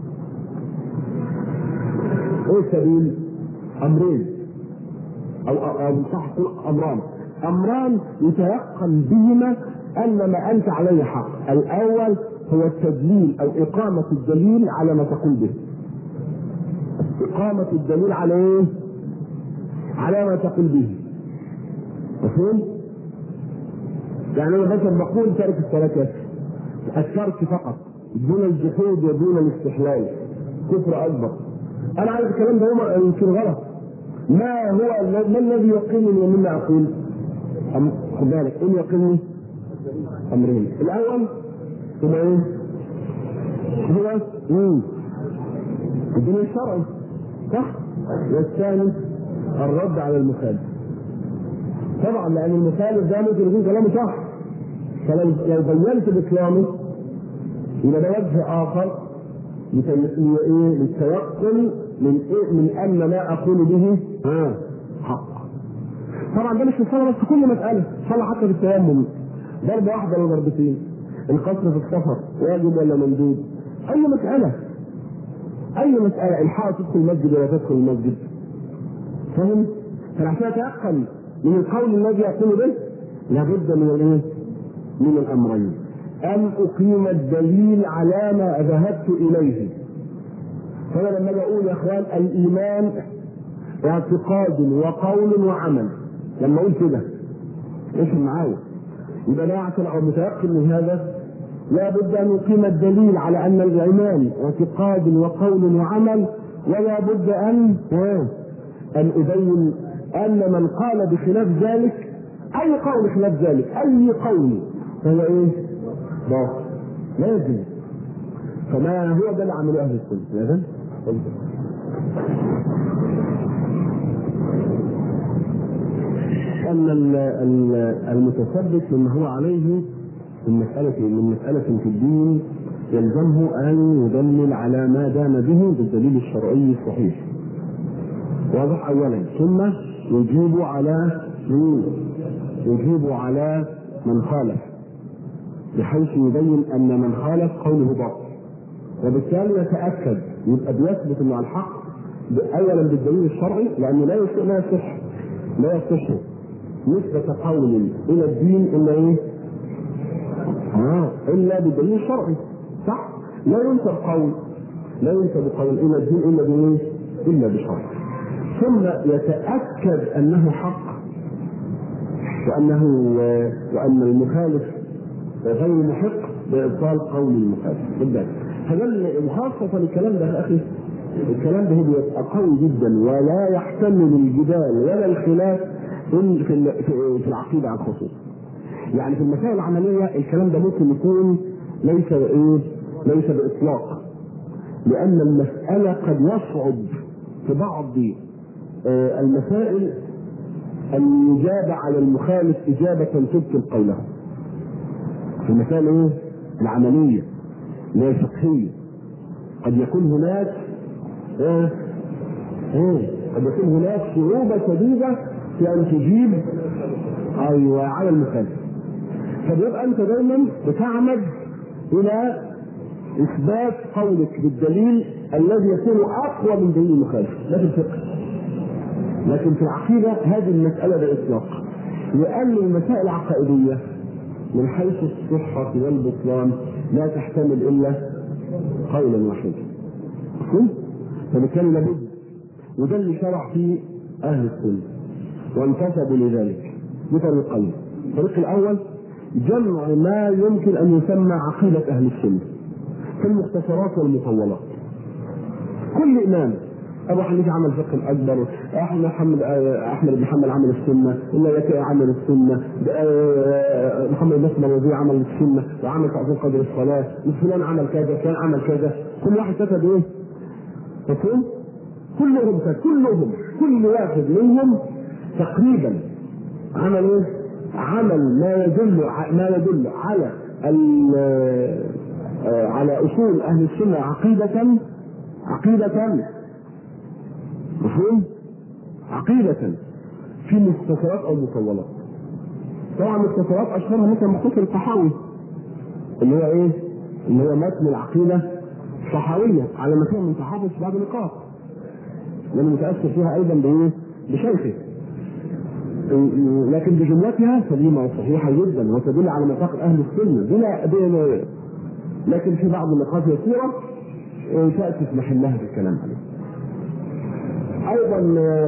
ايه السبيل امرين او او, أو صح تقول امران امران يتيقن بهما ان ما انت عليه حق الاول هو التدليل او اقامه الدليل على ما تقول به اقامه الدليل على ايه على ما تقول به مفهوم يعني انا مثلا بقول ترك الصلاه يكفي الترك فقط دون الجحود ودون الاستحلال كفر اكبر انا عارف الكلام ده هو يمكن غلط ما هو ما الذي يقيمني مما اقول؟ أم- خد بالك ايه اللي يقيمني؟ امرين الاول هو ايه؟ هو مم. الدين الشرعي صح؟ والثاني الرد على المخالف طبعا لان المخالف ده ممكن يكون كلامه صح فلو لو بينت بكلامه يبقى ده وجه اخر لتي- ايه للتيقن من ايه من ان ما اقول به ها حق طبعا ده مش في الصلاه بس في كل مساله صلاه حتى في التيمم ضربه واحده ولا ضربتين القصر في السفر واجب ولا مندوب اي مساله اي مساله الحاق تدخل المسجد ولا تدخل المسجد فاهم؟ فعشان اتيقن من القول الذي يقول به لابد من الايه؟ من الامرين ان اقيم الدليل على ما ذهبت اليه فانا لما اجي اقول يا اخوان الايمان اعتقاد وقول وعمل لما اقول كده ايش معايا يبقى لا عشان او متيقن من هذا لا بد ان يقيم الدليل على ان الايمان اعتقاد وقول وعمل ولا بد ان ان ابين ان من قال بخلاف ذلك اي قول خلاف ذلك اي قول فهو ايه؟ باطل لازم فما هو ده اللي عمله اهل السنه لازم ان المتثبت مما هو عليه من مسألة من مسألة في الدين يلزمه أن يدلل على ما دام به بالدليل الشرعي الصحيح. واضح أولا ثم يجيب على يجيب على من خالف بحيث يبين أن من خالف قوله باطل. وبالتالي يتأكد يبقى بيثبت أنه على الحق أولا بالدليل الشرعي لأنه لا لا يصح لا يصح نسبة قول إلى الدين إلا إيه؟ آه إلا بدليل شرعي صح؟ لا ينسب قول لا ينسب قول إلى الدين إلا بإيه؟ إلا بشرع ثم يتأكد أنه حق وأنه وأن المخالف غير محق بإبطال قول المخالف بالذات هذا وخاصة الكلام ده يا أخي الكلام ده بيبقى قوي جدا ولا يحتمل الجدال ولا الخلاف في في العقيده على الخصوص. يعني في المسائل العمليه الكلام ده ممكن يكون ليس ايه؟ ليس باطلاق. لان المساله قد يصعب في بعض المسائل ان يجاب على المخالف اجابه تبطل قوله. في المسائل ايه؟ العمليه اللي هي الفقهيه. قد يكون هناك ايه؟ ايه؟ قد يكون هناك صعوبه شديده في ان تجيب ايوه على المخالف فبيبقى انت دايما بتعمد الى اثبات قولك بالدليل الذي يكون اقوى من دليل المخالف ده في الفقه لكن في العقيده هذه المساله باطلاق لان المسائل العقائديه من حيث الصحه والبطلان لا تحتمل الا قولا واحدا فبالتالي لابد وده اللي شرع فيه اهل السنه وانتسبوا لذلك بطريقين الطريق الاول جمع ما يمكن ان يسمى عقيده اهل السنه في المختصرات والمطولات كل امام ابو حنيفه عمل فقه الاكبر احمد محمد احمد بن حنبل عمل السنه النجاتي عمل السنه محمد بن المروزي عمل السنه وعمل تعظيم قدر الصلاه فلان عمل كذا فلان عمل كذا كل واحد كتب ايه؟ مفهوم؟ كلهم كلهم كل واحد منهم تقريبا عمل ايه؟ عمل ما يدل ما يدل على على اصول اهل السنه عقيده عقيده مفهوم؟ عقيدة في مختصرات او مطولات. طبعا المختصرات اشهرها مثلا مختصر الطحاوي اللي هو ايه؟ اللي هو متن العقيدة الصحاوية على ما فيها من تحفظ بعض النقاط. لأنه متأثر فيها أيضا بإيه؟ بشيخه. لكن بجملتها سليمة وصحيحة جدا وتدل على معتقد أهل السنة بلا بلا لكن في بعض النقاط يسيرة تأتي في محلها في الكلام عليه. ايضا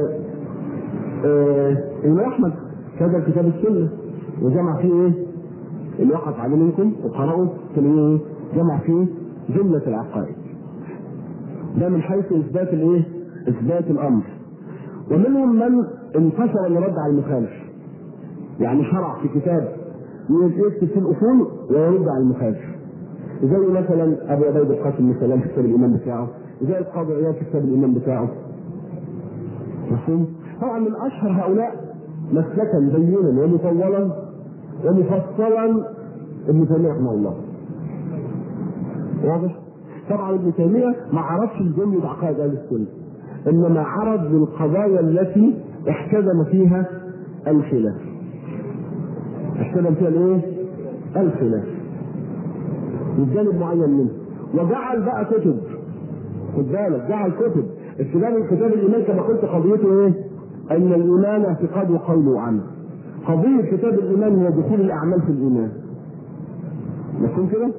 ابن احمد كتب كتاب السنه وجمع فيه ايه؟ اللي وقف عليه منكم وقرأوا ايه؟ جمع فيه جملة العقائد. ده من حيث اثبات الايه؟ اثبات الامر. ومنهم من انتصر لرد على المخالف. يعني شرع في كتاب يكتب في الاصول ويرد على المخالف. زي مثلا ابو عبيد القاسم بن سلام في كتاب الامام بتاعه، زي القاضي عياض في كتاب الامام بتاعه. مفهوم؟ طبعا من اشهر هؤلاء مسلكا بينا ومطولا ومفصلا ابن تيميه رحمه الله. واضح؟ طبعا ابن تيميه ما عرضش الجمله عقائد اهل السنه انما عرض للقضايا التي احتدم فيها الخلاف. احتدم فيها الايه؟ الخلاف. بجانب معين منه وجعل بقى كتب خد بالك جعل كتب استدلال كتاب الايمان كما قلت قضيته ايه؟ ان الايمان اعتقاد وقول وعمل. قضيه كتاب الايمان هي دخول الاعمال في الايمان. مفهوم كده؟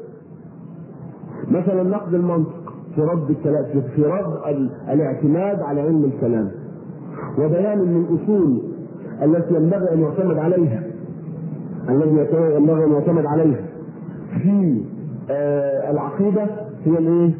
مثلا نقد المنطق في رد الكلام في رد ال- الاعتماد على علم الكلام وبيان من الاصول التي ينبغي ان يعتمد عليها الذي يت- ينبغي ان يعتمد عليها في آه العقيده هي الايه؟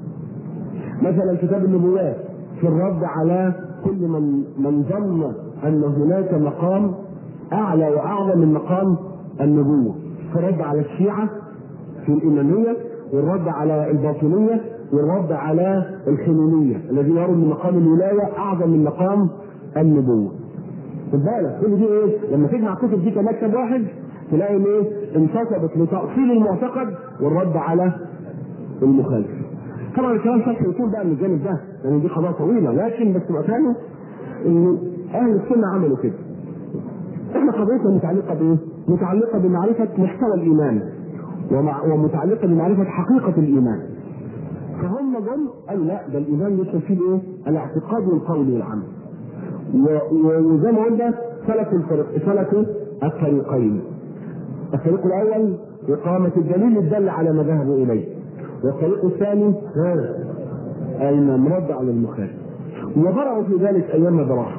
مثلا كتاب النبوات في الرد على كل من من ظن ان هناك مقام اعلى واعظم من مقام النبوه في الرد على الشيعه في الاماميه والرد على الباطنيه والرد على الحلوليه الذين يرون ان مقام الولايه اعظم من مقام النبوه. خد بالك كل دي ايه؟ لما تجمع كتب دي كمكتب واحد تلاقي ان ايه؟ انتصبت لتاصيل المعتقد والرد على المخالف. طبعا الكلام شرح يكون بقى من الجانب ده لان دي قضايا طويله لكن بس تبقى فاهم ان اهل السنه عملوا كده. احنا قضيتنا متعلقه بايه؟ متعلقه بمعرفه محتوى الايمان ومع ومتعلقه بمعرفه حقيقه الايمان. فهم جم قالوا لا ده الايمان يدخل فيه الايه؟ الاعتقاد والقول والعمل. و- و- وزي ما قلنا سلكوا الفريق سلكوا الطريقين. الطريق الاول اقامه الدليل الدل على ما ذهبوا اليه. والطريق الثاني ها، المرد على المخالف. وبرعوا في ذلك ايام براحه.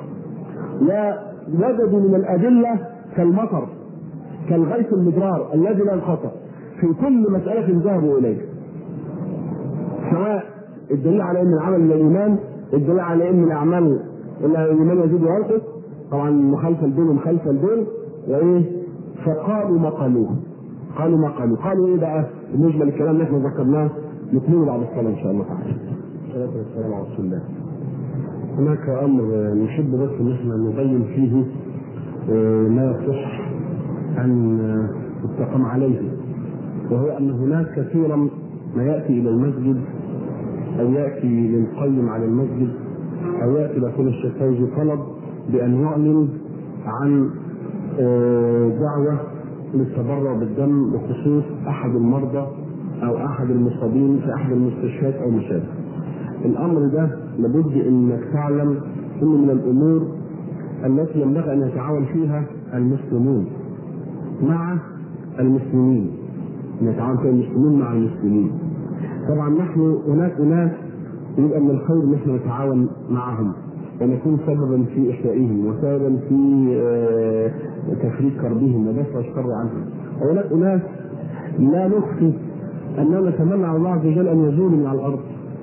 ووجدوا من الادله كالمطر كالغيث المدرار الذي لا ينقطع في كل مساله ذهبوا اليه. سواء الدليل على ان العمل من الايمان الدليل على ان الاعمال ان الايمان يزيد وينقص طبعا مخالفه لدول ومخالفه لدول وايه فقالوا ما قالوه قالوا ما قالوا قالوا ايه بقى بالنسبه للكلام اللي احنا ذكرناه نكمله بعد الصلاه ان شاء الله تعالى الصلاه والسلام على رسول الله هناك امر نحب بس ان احنا نبين فيه آه، ما يصح ان آه، يستقام عليه وهو ان هناك كثيرا ما ياتي الى المسجد او ياتي للقيم على المسجد او ياتي لكل الشيخ فوزي طلب بان يعلن عن آه، دعوه للتبرع بالدم بخصوص احد المرضى او احد المصابين في احد المستشفيات او ما شابه. الامر ده لابد انك تعلم انه من الامور التي ينبغي ان يتعاون فيها المسلمون مع المسلمين نتعاون فيها المسلمون مع المسلمين طبعا نحن هناك اناس يبقى من الخير ان احنا نتعاون معهم ونكون سببا في احيائهم وسببا في آه، تفريج كربهم ودفع الشر عنهم وهناك اناس لا نخفي اننا نتمنى على الله عز وجل ان يزولوا من على الارض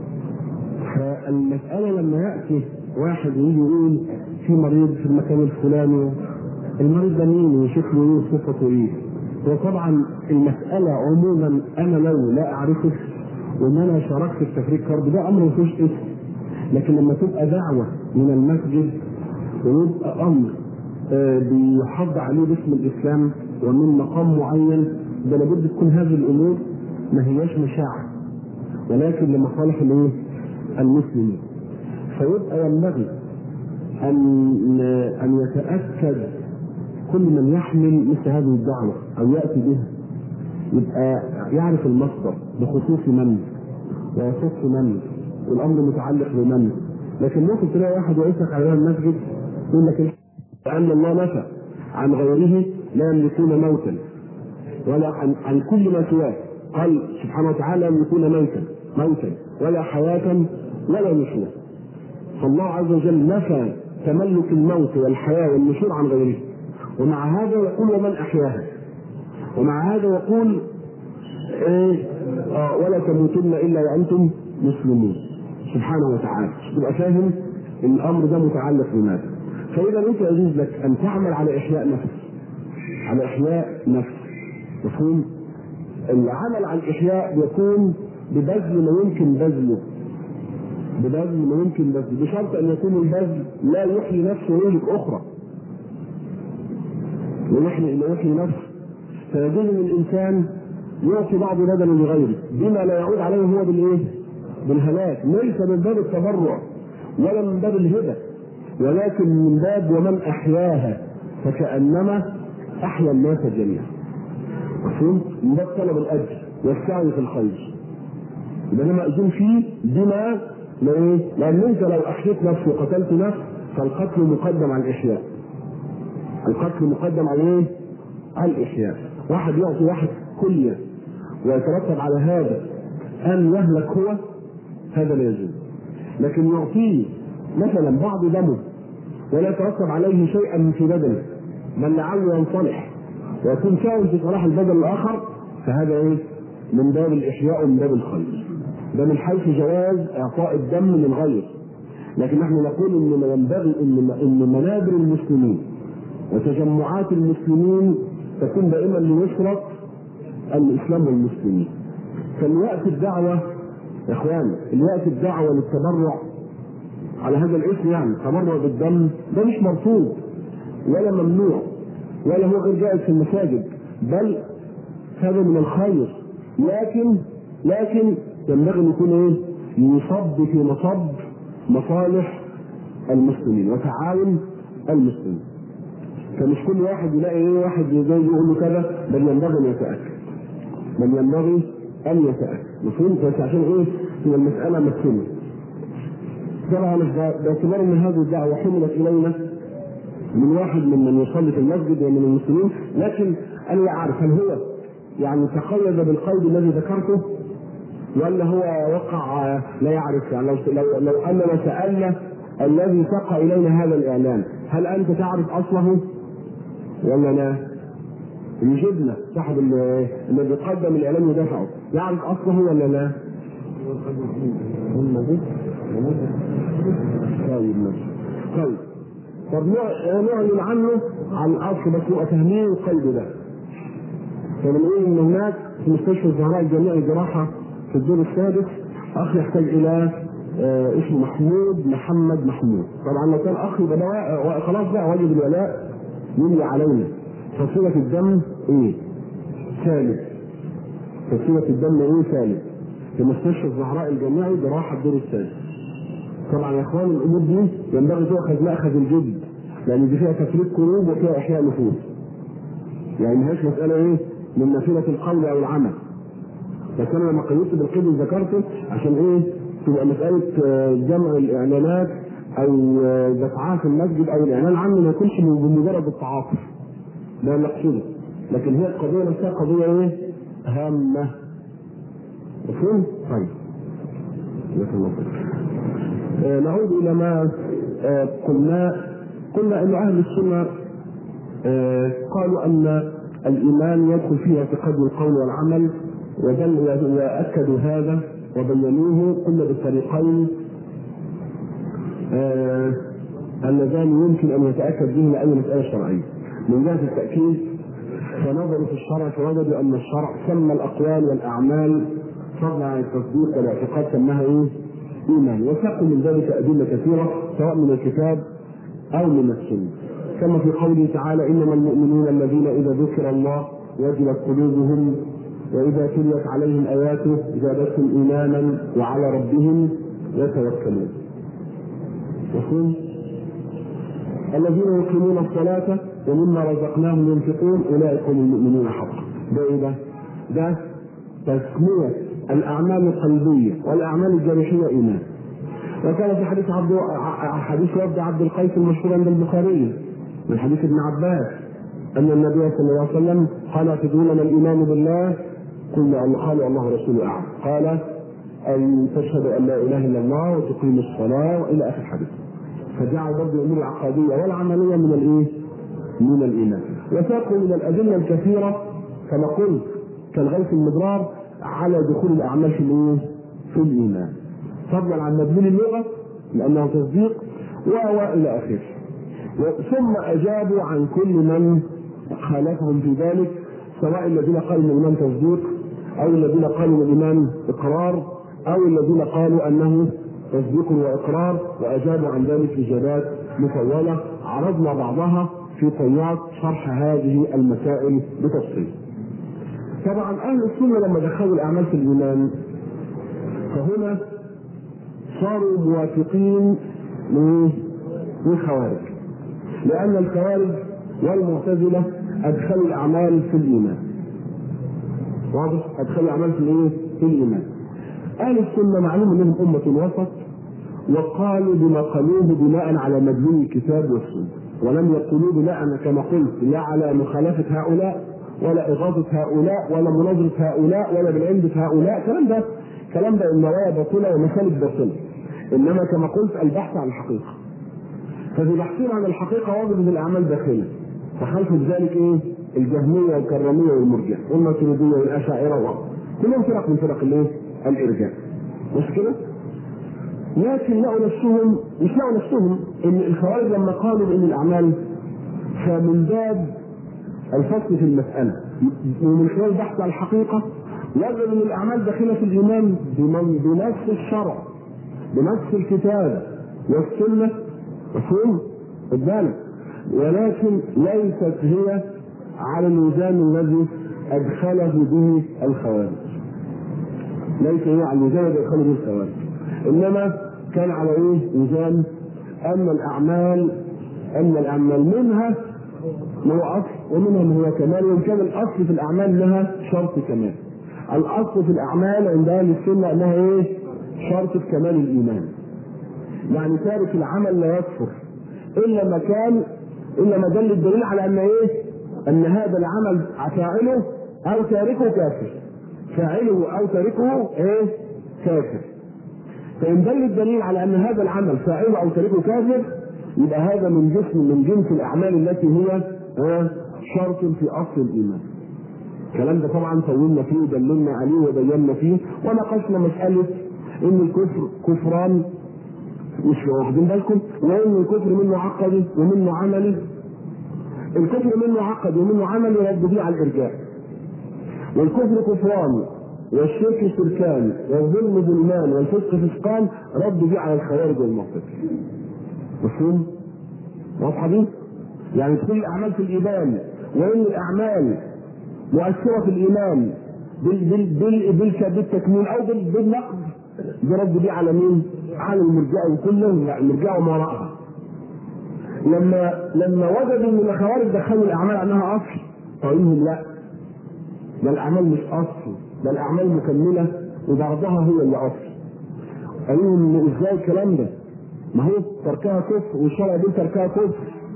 فالمسألة لما يأتي واحد ويجي يقول في مريض في المكان الفلاني المريض ده مين وشكله ايه وصفته ايه وطبعا المسألة عموما أنا لو لا أعرفه وإن أنا شاركت في تفريق كرب ده أمر مفيش اسم لكن لما تبقى دعوة من المسجد ويبقى أمر آه، بيحض عليه باسم الإسلام ومن مقام معين ده لابد تكون هذه الأمور ما هياش مشاعر ولكن لمصالح الايه؟ المسلمين. فيبقى ينبغي ان ان يتاكد كل من يحمل مثل هذه الدعوه او ياتي بها يبقى يعرف المصدر بخصوص من ويخص من والامر متعلق بمن لكن ممكن تلاقي واحد واقف على باب المسجد يقول لك إيه؟ لان الله نفى عن غيره لا يملكون موتا ولا عن, عن كل ما سواه قال سبحانه وتعالى يملكون موتا موتا ولا حياة ولا نشور فالله عز وجل نفى تملك الموت والحياة والنشور عن غيره ومع هذا يقول ومن أحياها ومع هذا يقول إيه آه ولا تموتن إلا وأنتم مسلمون سبحانه وتعالى تبقى فاهم إن الأمر ده متعلق بماذا فإذا أنت يجوز لك أن تعمل على إحياء نفس على إحياء نفس مفهوم العمل على الإحياء يكون ببذل ما يمكن بذله ببذل ما يمكن بذله بشرط أن يكون البذل لا يحيي نفسه ويهلك أخرى لا يحيي لا يحيي نفسه فيجوز للإنسان يعطي بعض بدنه لغيره بما لا يعود عليه هو بالإيه؟ بالهلاك ليس من باب التبرع ولا من باب الهبة ولكن من باب ومن أحياها فكأنما أحيا الناس جميعا مفهوم؟ من باب طلب الأجر والسعي في الخير يبقى انا مأذون فيه بما لا ايه؟ لان انت لو احييت نفس وقتلت نفس فالقتل مقدم على الاحياء. القتل مقدم على ايه؟ على الاحياء. واحد يعطي واحد كليه ويترتب على هذا ان يهلك هو هذا لا يجوز لكن يعطيه مثلا بعض دمه ولا يترتب عليه شيئا في بدنه بل لعله ينصلح ويكون ساهم في صلاح البدن الاخر فهذا ايه؟ من باب الاحياء ومن باب الخير. ده من حيث جواز اعطاء الدم للغير. لكن نحن نقول ان ينبغي ان ان منابر المسلمين وتجمعات المسلمين تكون دائما لنصرة الاسلام والمسلمين. فالوقت الدعوة يا اخوان الوقت الدعوة للتبرع على هذا الاسم يعني التبرع بالدم ده مش مرفوض ولا ممنوع ولا هو غير جائز في المساجد بل هذا من الخير لكن لكن ينبغي ان يكون ايه؟ يصب في مصب مصالح المسلمين وتعاون المسلمين. فمش كل واحد يلاقي ايه واحد زي يقول له كذا بل ينبغي ان يتاكد. بل ينبغي ان يتاكد. مفهوم؟ بس عشان ايه؟ هي المساله مفهومه. طبعا باعتبار ان هذه الدعوه حملت الينا من واحد ممن يصلي في المسجد ومن المسلمين لكن انا لا اعرف هل هو يعني تقيد بالقول الذي ذكرته ولا هو وقع لا يعرف يعني لو لو, لو اننا سالنا الذي ساق الينا هذا الاعلان هل انت تعرف اصله ولا لا؟ يجبنا صاحب الذي قدم الاعلان يدافعه يعرف اصله ولا لا؟ طيب ماشي طيب طب نعلن عنه عن الاصل بس نبقى فاهمين القيد ده فبنقول ان هناك في مستشفى الزهراء الجامعي جراحه في الدور السادس اخ يحتاج الى آه اسمه محمود محمد محمود طبعا لو كان اخ يبقى ده خلاص بقى واجب الولاء يملي علينا فصيله الدم ايه؟ سالب فصيله الدم ايه سالب في مستشفى الزهراء الجامعي جراحه الدور السادس طبعا يا اخوان الامور دي ينبغي تؤخذ ماخذ الجد لان دي فيها تفريق قلوب وفيها احياء نفوس يعني ما هيش مساله ايه من نافله القول او العمل بس انا لما قيدت بالقيد اللي ذكرته عشان ايه تبقى مساله جمع الاعلانات او دفعها في المسجد او الاعلان عنه ما يكونش بمجرد التعاطف ده اللي اقصده لكن هي القضيه نفسها قضيه ايه هامه مفهوم؟ طيب جزاك الله خير آه نعود الى ما آه قلنا قلنا ان اهل السنه آه قالوا ان الايمان يدخل فيه اعتقاد القول والعمل ودل واكدوا هذا وبينوه قلنا بالطريقين اللذان يمكن ان يتاكد به لاي مساله شرعيه من جهه التاكيد فنظروا في الشرع فوجدوا ان الشرع سمى الاقوال والاعمال فضلا عن التصديق والاعتقاد سماها ايه؟ ايمان وساقوا من ذلك ادله كثيره سواء من الكتاب او من السنه كما في قوله تعالى انما المؤمنون الذين اذا ذكر الله وجلت قلوبهم واذا تليت عليهم اياته زادتهم ايمانا وعلى ربهم يتوكلون مفهوم الذين يقيمون الصلاة ومما رزقناهم ينفقون أولئك هم المؤمنون حقا ده إيه ده؟ ده تسمية الأعمال القلبية والأعمال الجارحية إيمان وكان في حديث عبد حديث وفد عبد القيس المشهور عند البخاري من حديث ابن عباس أن النبي صلى الله عليه وسلم قال تدرون ما الإيمان بالله؟ قلنا أن قالوا الله ورسوله أعلم قال أن تشهد أن لا إله إلا الله وتقيم الصلاة وإلى آخر الحديث فجعل برضه الأمور العقادية والعملية من الإيه؟ من الإيمان وساقوا من الأدلة الكثيرة كما قلت كالغيث المضرار على دخول الأعمال في الإيه؟ في الإيمان فضلا عن مدلول اللغة لأنه تصديق وإلى آخره ثم أجابوا عن كل من خالفهم في ذلك سواء الذين قالوا ان الايمان تصديق او الذين قالوا ان الايمان اقرار او الذين قالوا انه تصديق واقرار واجابوا عن ذلك اجابات مطوله عرضنا بعضها في طيات شرح هذه المسائل بتفصيل. طبعا اهل السنه لما دخلوا الاعمال في الايمان فهنا صاروا موافقين للخوارج لان الخوارج والمعتزله ادخلوا الاعمال في الايمان واضح ادخلوا الاعمال في الايه في الايمان اهل السنه معلوم انهم امه وسط وقالوا بما قالوه بناء على مدلول الكتاب والسنه ولم يقولوا بناء كما قلت لا على مخالفه هؤلاء ولا اغاظه هؤلاء ولا مناظره هؤلاء ولا بالعند هؤلاء الكلام ده الكلام ده النوايا باطله ومسالك باطله انما كما قلت البحث عن الحقيقه ففي بحثنا عن الحقيقه وجدت الاعمال داخله فخلف ذلك ايه؟ الجهميه والكراميه والمرجئه والماتريديه والاشاعره كلهم فرق من فرق الايه؟ الارجاء مش كده؟ لكن لقوا نفسهم مش لقوا نفسهم ان الخوارج لما قالوا ان الاعمال فمن باب الفصل في المساله ومن خلال البحث عن الحقيقه وجدوا ان الاعمال داخله في الايمان بمن بنفس الشرع بنفس الكتاب والسنه مفهوم؟ خد بالك ولكن ليست هي على الميزان الذي ادخله به الخوارج ليس هي على الميزان الذي ادخله به الخوارج انما كان على ايه؟ ميزان ان الاعمال ان الاعمال منها ما هو اصل ومنها ما هو كمال وان كان الاصل في الاعمال لها شرط كمال. الاصل في الاعمال عند اهل السنه انها ايه؟ شرط في كمال الايمان. يعني تارك العمل لا يكفر الا ما كان الا ما دل الدليل على ان ايه؟ ان هذا العمل فاعله او تاركه كافر. فاعله او تاركه ايه؟ كافر. فإن دل الدليل على أن هذا العمل فاعله أو تاركه كافر يبقى هذا من جسم من جنس الأعمال التي هي شرط في أصل الإيمان. الكلام ده طبعا طولنا فيه ودللنا عليه وبينا فيه وناقشنا مسألة إن الكفر كفران مش واخدين بالكم وإن الكفر منه عقدي ومنه عملي. الكفر منه عقدي ومنه عملي رد بيه على الإرجاء. والكفر كفران والشرك شركان والظلم ظلمان والفسق فسقان رد بيه على الخوارج والمعتزله. مفهوم؟ واضحه دي؟ يعني كل الاعمال في الايمان وان الاعمال مؤثره في الايمان بال بال بال بال بالتكميل او بال بالنقد ده رد بيه على مين؟ على المرجئه وكلهم لا المرجئه وما وراءها. لما لما وجدوا ان الخوارج دخلوا الاعمال انها اصل قالوا لا ده الاعمال مش اصل ده الاعمال مكمله وبعضها هو اللي اصل قالوا لهم ازاي الكلام ده ما هو تركها كفر والشرع بيقول تركها كفر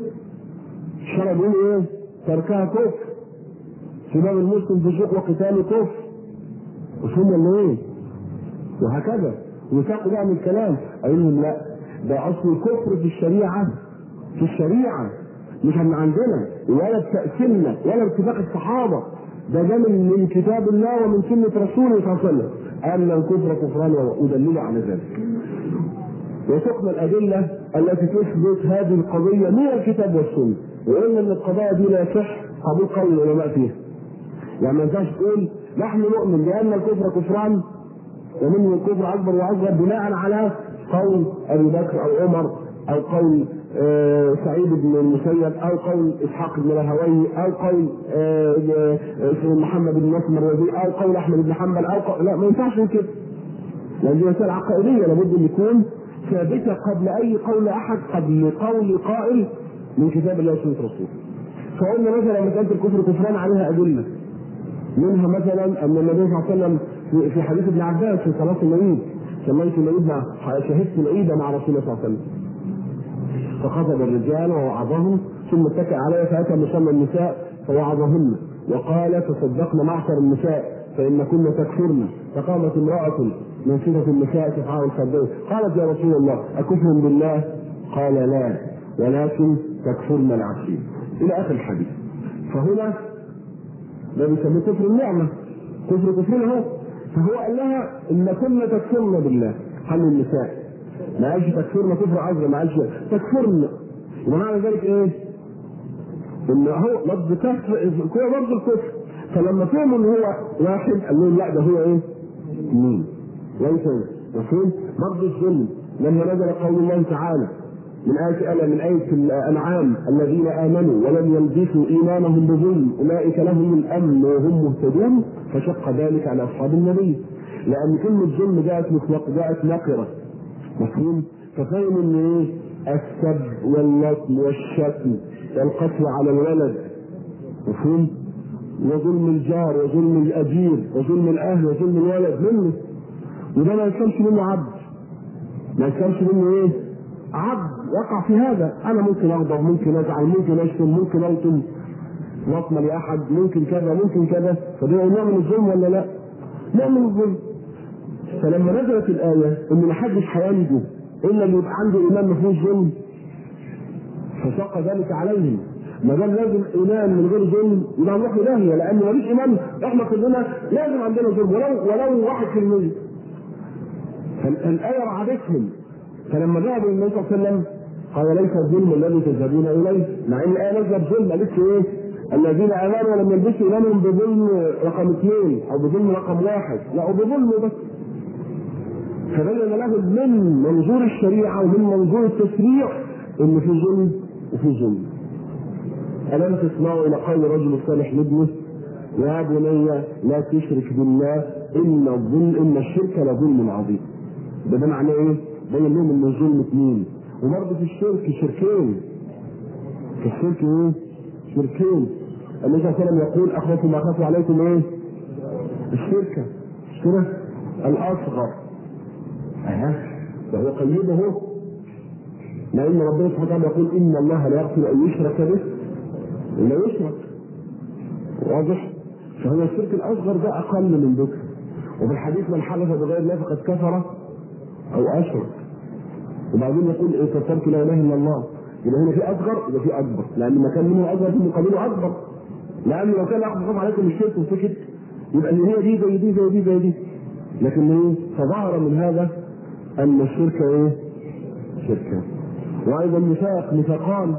الشرع بيقول ايه تركها كفر شباب المسلم بشوق وقتال كفر مش هم اللي ايه وهكذا وساقوا بقى من الكلام قالوا لهم لا ده اصل الكفر في الشريعه في الشريعه مش من عندنا ولا بتأثيرنا ولا باتفاق الصحابه ده جاء من من كتاب الله ومن سنة رسوله صلى الله عليه وسلم أن الكفر كفران ودلل على ذلك. وسقنا الأدلة التي تثبت هذه القضية من الكتاب والسنة وقلنا أن القضايا دي لا يصح قبول قول العلماء فيها. يعني ما ينفعش تقول نحن نؤمن بأن الكفر كفران ومنه الكفر أكبر وأصغر بناء على قول أبي بكر أو عمر أو قول آه سعيد بن المسيب او قول اسحاق بن راهوي او قول آه آه محمد بن نصر المروزي او قول احمد بن حنبل او قول لا ما ينفعش كده لان دي مسائل عقائديه لابد ان يكون ثابته قبل اي قول احد قبل قول قائل من كتاب الله وسنه رسوله فقلنا مثلا مساله الكفر كفران عليها ادله منها مثلا ان النبي صلى الله عليه وسلم في حديث ابن عباس في صلاه العيد صليت العيد مع شهدت العيد مع رسول الله صلى الله عليه وسلم فخطب الرجال ووعظهم ثم اتكى عليه فاتى مصلى النساء فوعظهن وقال تصدقن معشر النساء فان كن تكفرن فقامت امراه من صفه النساء تفعل الخدين قالت يا رسول الله اكفر بالله قال لا ولكن تكفرن العشير الى اخر الحديث فهنا ده بيسميه كفر النعمه كفر كفرنا هو فهو قال لها ان كن تكفرن بالله قال النساء ما قالش تكفرنا كفر اصغر ما قالش تكفرنا ومعنى ذلك ايه؟ ان هو لفظ كفر هو لفظ الكفر فلما فهموا ان هو واحد قال لهم لا ده هو ايه؟ اثنين ليس مفهوم؟ برضه الظلم لما نزل قول الله تعالى من آية ألا من آية الأنعام الذين آمنوا ولم يلبسوا إيمانهم بظلم أولئك لهم الأمن وهم مهتدون فشق ذلك على أصحاب النبي لأن كلمة ظلم جاءت مطلق جاءت نقرة مفهوم ففهم ان ايه السب واللطم والشتم والقتل على الولد مفهوم وظلم الجار وظلم الاجير وظلم الاهل وظلم الولد منه وده ما يسلمش منه عبد ما يسلمش منه ايه عبد وقع في هذا انا ممكن اغضب ممكن ازعل ممكن اشتم ممكن الطم لطمه لاحد ممكن كذا ممكن كذا فده نوع من الظلم ولا لا؟ نوع من الظلم فلما نزلت الايه ان ما حدش هينجو الا اللي يبقى عنده ايمان ما فيهوش ظلم فشق ذلك عليهم ما دام لازم ايمان من غير ظلم يبقى نروح في داهيه لان مفيش ايمان احنا كلنا لازم عندنا ظلم ولو ولو 1% فالايه رعبتهم فلما ذهبوا النبي صلى الله عليه وسلم قال ليس الظلم الذي تذهبون اليه مع ان الايه نزلت ظلم قالت ايه؟ الذين امنوا ولم يلبسوا ايمانهم بظلم رقم اثنين او بظلم رقم واحد لا بظلم بس فبين لهم من منظور الشريعه ومن منظور التشريع ان في ظلم وفي ظلم الم تسمعوا الى قول رجل صالح لابنه يا بني لا تشرك بالله ان الظلم ان الشرك لظلم عظيم ده ده معناه ايه؟ بين لهم ان الظلم اثنين وبرضه في الشرك شركين في الشرك ايه؟ شركين النبي صلى الله عليه وسلم يقول اخوف ما اخاف عليكم ايه؟ الشركه مش كده؟ الاصغر اها وهو قيده لان ربنا سبحانه وتعالى يقول ان الله لا يغفر ان يشرك به الا يشرك واضح؟ فهو الشرك الاصغر ده اقل من ذكر وبالحديث من حلف بغير الله فقد كفر او اشرك وبعدين يقول إيه كفرت لا اله الا الله يبقى هنا في اصغر يبقى في اكبر لان ما كان منه اصغر في مقابله اكبر لان لو كان احد خاف عليكم الشرك وسكت يبقى اللي هي دي زي دي زي دي زي دي لكن ايه فظهر من هذا ان الشرك ايه؟ شركان وايضا نفاق نفاقان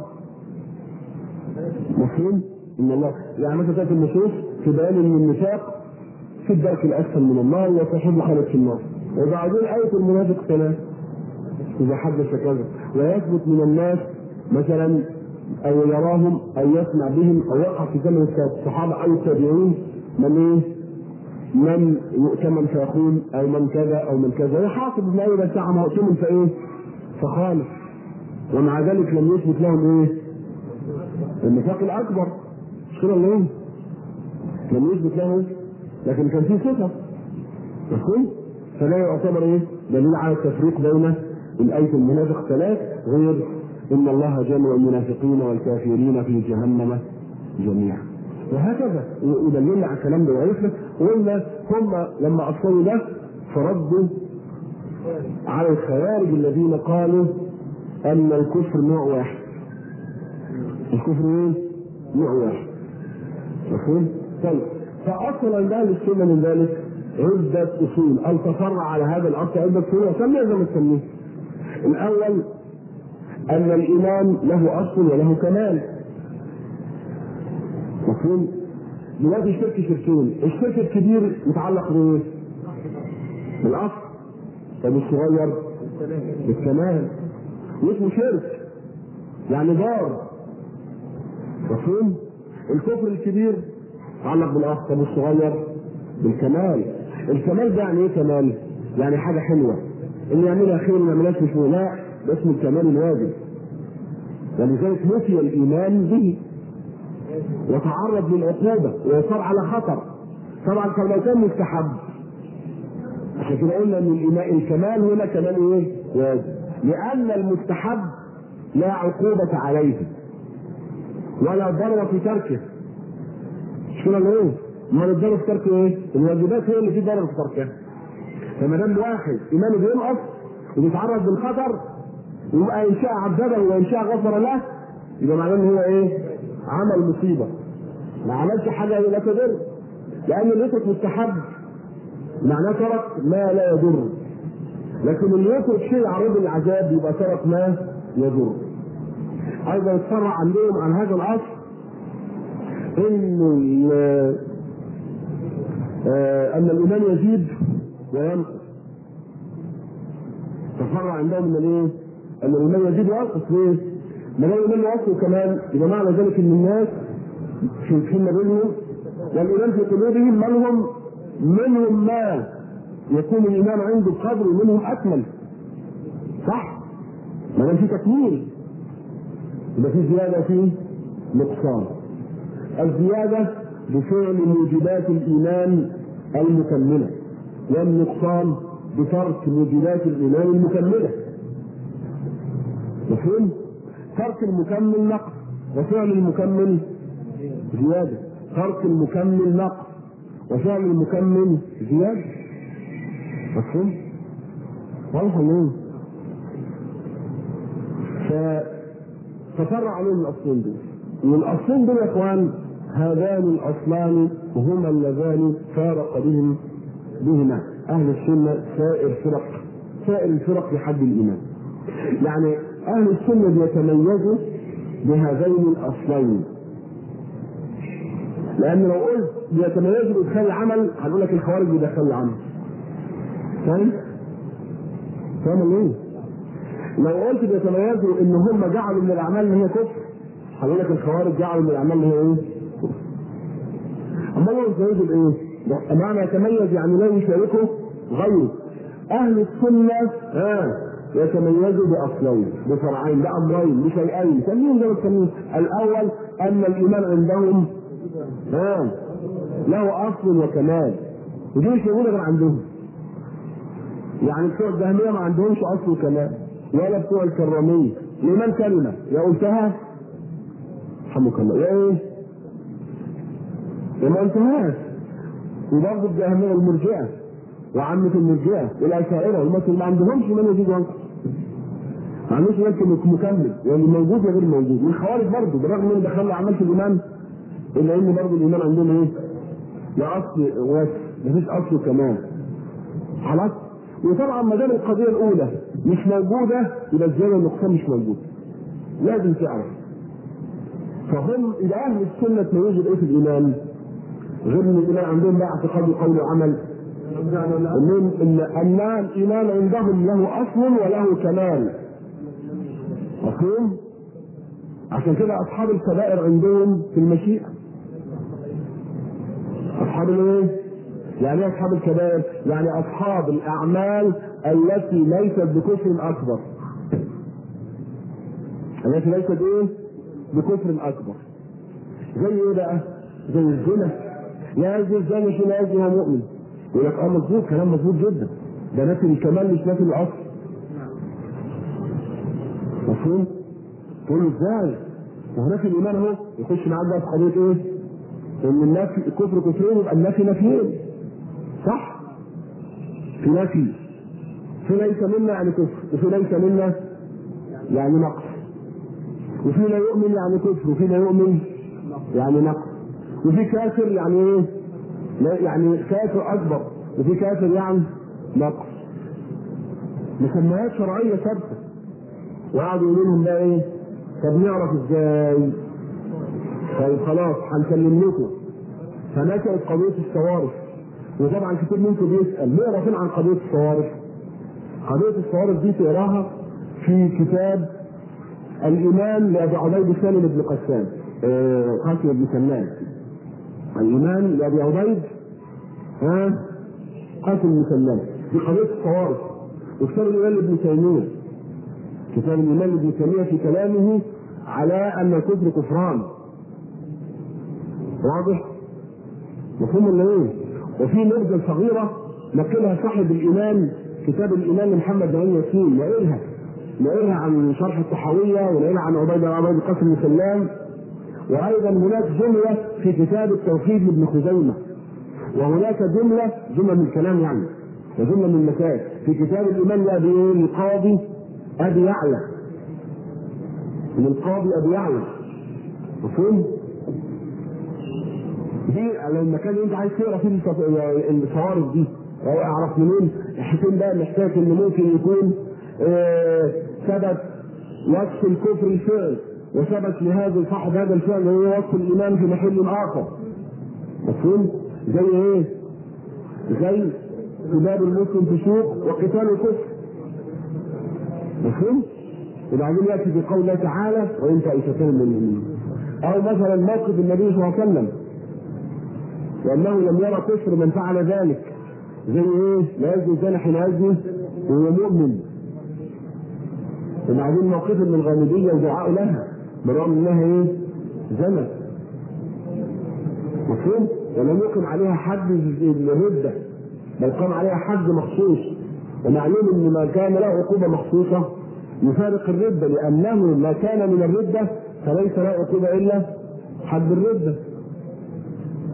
مفهوم؟ ان الله يعني مثلا تاتي النصوص في بيان ان النفاق في الدرك الاسفل من النار وصاحبه خالد في النار وبعدين آية المنافق ثلاث إذا حدث كذا ويثبت من الناس مثلا أو يراهم أو يسمع بهم أو يقع في زمن الصحابة أو التابعين من إيه؟ من يؤتمن فيقول أو من كذا أو من كذا يحاسب بما إذا ساعة ما اؤتمن فإيه؟ فخالف ومع ذلك لم يثبت لهم إيه؟ النفاق الأكبر مش كده ولا إيه؟ لم يثبت له لكن كان في صفة مفهوم؟ فلا يعتبر ايه؟ دليل على التفريق بين الآية المنافق ثلاث غير إن الله جمع المنافقين والكافرين في جهنم جميعا. وهكذا يدلل على الكلام ده وعرفنا وقلنا هم لما أصلوا ده فردوا على الخوارج الذين قالوا أن الكفر نوع واحد. الكفر ايه؟ نوع واحد. مفهوم؟ طيب فأصل عند أهل السنة من ذلك عدة أصول أو تفرع على هذا الأصل عدة أصول وسميها زي ما تسميه. الأول أن الإيمان له أصل وله كمال. مفهوم؟ دلوقتي الشرك شركين، الشرك الكبير متعلق بإيه؟ بالأصل. طب الصغير؟ بالكمال. واسمه شرك. يعني ضار. مفهوم؟ الكفر الكبير متعلق بالأصل، طب الصغير؟ بالكمال. الكمال ده يعني ايه كمال؟ يعني حاجه حلوه اللي يعملها خير ما يعملهاش مش لا ده اسمه الكمال الواجب ولذلك نفي الايمان به وتعرض للعقوبه وصار على خطر طبعا كان لو كان مستحب عشان كده قلنا ان الايمان الكمال هنا كمال ايه؟ واجب لان المستحب لا عقوبه عليه ولا ضرر في تركه مش كده ايه؟ امال الضرر في ترك ايه؟ الواجبات هي اللي في ضرر في تركها. فما دام الواحد ايمانه بينقص وبيتعرض للخطر يبقى ان شاء عذبه وان شاء غفر له يبقى معناه ان هو ايه؟ عمل مصيبه. ما عملش حاجه لا تضر. لان اللي يترك مستحب معناه ترك ما لا يضر. لكن اللي يترك شيء يعرض للعذاب يبقى ترك ما يضر. ايضا يتفرع عندهم عن هذا الاصل ان آه ان الايمان يزيد وينقص تفرع عندهم ان الايه؟ ان الايمان يزيد وينقص ليه؟ ما دام الايمان ينقص كمان يبقى معنى ذلك ان الناس شايفين بينهم والايمان في قلوبهم منهم منهم ما يكون الايمان عنده قدر ومنهم اكمل صح؟ ما دام في تكميل يبقى في زياده وفي نقصان الزياده بفعل موجبات الايمان المكمله والنقصان بترك موجبات الايمان المكمله مفهوم؟ ترك المكمل نقص وفعل المكمل زياده ترك المكمل نقص وفعل المكمل زياده مفهوم؟ واضح ولا ايه؟ ف- تفرع عليهم الاصلين دول والاصلين دول يا اخوان هذان الاصلان هما اللذان فارق بهم بهما اهل السنه سائر فرق سائر الفرق في حد الايمان يعني اهل السنه بيتميزوا بهذين الاصلين لان لو قلت بيتميزوا بادخال العمل هنقول لك الخوارج بيدخلوا العمل فاهم؟ فاهم ولا ايه؟ لو قلت بيتميزوا ان هم جعلوا من الاعمال اللي هي كفر هقول لك الخوارج جعلوا من الاعمال اللي هي ايه؟ كفر. اما لو يتميزوا بايه؟ ده معنى يتميز يعني لا يشاركه غيره. اهل السنه ها يتميزوا باصلين بفرعين بامرين بشيئين سميهم زي ما تسميهم الاول ان الايمان عندهم ها له اصل وكمال ودي مش موجوده غير عندهم يعني بتوع الجهميه ما عندهمش اصل وكمال ولا بتوع الكراميه الايمان كلمه يا قلتها رحمك الله يا ايه؟ يا ما قلتهاش وبرضه الجهميه والمرجئه وعامة المرجئه والاشاعره والمثل ما عندهمش من يزيد وينقص ما عندوش يمكن مكمل يعني موجود يا غير موجود والخوارج برضه بالرغم من دخلوا اعمال في الايمان الا ان برضه الايمان عندهم ايه؟ لا اصل واسع مفيش اصل كمان خلاص وطبعا ما دام القضيه الاولى مش موجوده يبقى الزياده والنقصان مش موجود لازم تعرف فهم الى اهل السنه تميزوا بايه في الايمان؟ غير ان الايمان عندهم بقى اعتقاد وقول وعمل انهم ان ان الايمان عندهم له اصل وله كمال مفهوم؟ عشان كده اصحاب الكبائر عندهم في المشيئه اصحاب الايه؟ يعني ايه اصحاب الكبائر؟ يعني اصحاب الاعمال التي ليست بكفر اكبر. التي ليست ايه؟ بكفر اكبر. زي ايه بقى؟ زي الزنا. لا يزني الزاني حين يزني وهو مؤمن. يقول لك اه مظبوط كلام مظبوط جدا. ده نفي الكمال مش نفي الاصل. مفهوم؟ تقول له ازاي؟ ما هو نفي الايمان اهو يخش معاك بقى في قضيه ايه؟ ان النفي الكفر كفرين يبقى النفي نفيين. صح؟ في نفي في ليس منا يعني كفر وفي ليس منا يعني نقص وفي لا يؤمن يعني كفر وفي لا يؤمن يعني نقص وفي كافر يعني ايه؟ لا يعني كافر اكبر وفي كافر يعني نقص مسميات شرعيه ثابته وقعدوا يقولوا لهم بقى ايه؟ طب نعرف ازاي؟ طيب خلاص هنكلم لكم فنشرت قضيه الصوارف وطبعا كتير منكم بيسال نقرا فين عن قضيه الصوارف؟ قضيه الصوارف دي تقراها في كتاب الايمان لابي عبيد سالم بن قسام آه، قاسم بن سلام الايمان لابي عبيد ها قاسم بن سلام في قضيه الصوارف وكتاب الايمان لابن تيميه كتاب الايمان لابن تيميه في كلامه على ان الكفر كفران واضح؟ مفهوم ولا ايه؟ وفي نبذه صغيره نقلها صاحب الايمان كتاب الايمان لمحمد بن ياسين نقلها نقلها عن شرح الطحاويه ونقلها عن عبيد عبيد القاسم بن سلام وايضا هناك جمله في كتاب التوحيد لابن خزيمه وهناك جمله جمله من الكلام يعني وجمله من المسائل في كتاب الايمان لابي القاضي ابي يعلى من القاضي ابي يعلى مفهوم؟ دي لو المكان اللي انت عايز تقرا فيه التص- الصوارف دي او اعرف منين حسين بقى محتاج ان ممكن يكون آه، ثبت وصف الكفر الفعل وثبت لهذا صاحب هذا الفعل هو وصف الايمان في محل اخر مفهوم؟ زي ايه؟ زي كتاب المسلم فسوق وقتال الكفر مفهوم؟ وبعدين ياتي بقول الله تعالى وان طائفتان من المؤمنين او مثلا موقف النبي صلى الله عليه وسلم لانه لم يرى كفر من فعل ذلك زي ايه؟ لا يزني زنا حين يزني وهو مؤمن وبعدين موقف من الغامديه ودعاء لها بالرغم انها ايه؟ زنا مفهوم؟ ولم يقم عليها حد الرده بل قام عليها حد مخصوص ومعلوم ان ما كان له عقوبه مخصوصه يفارق الرده لانه ما كان من الرده فليس له عقوبه الا حد الرده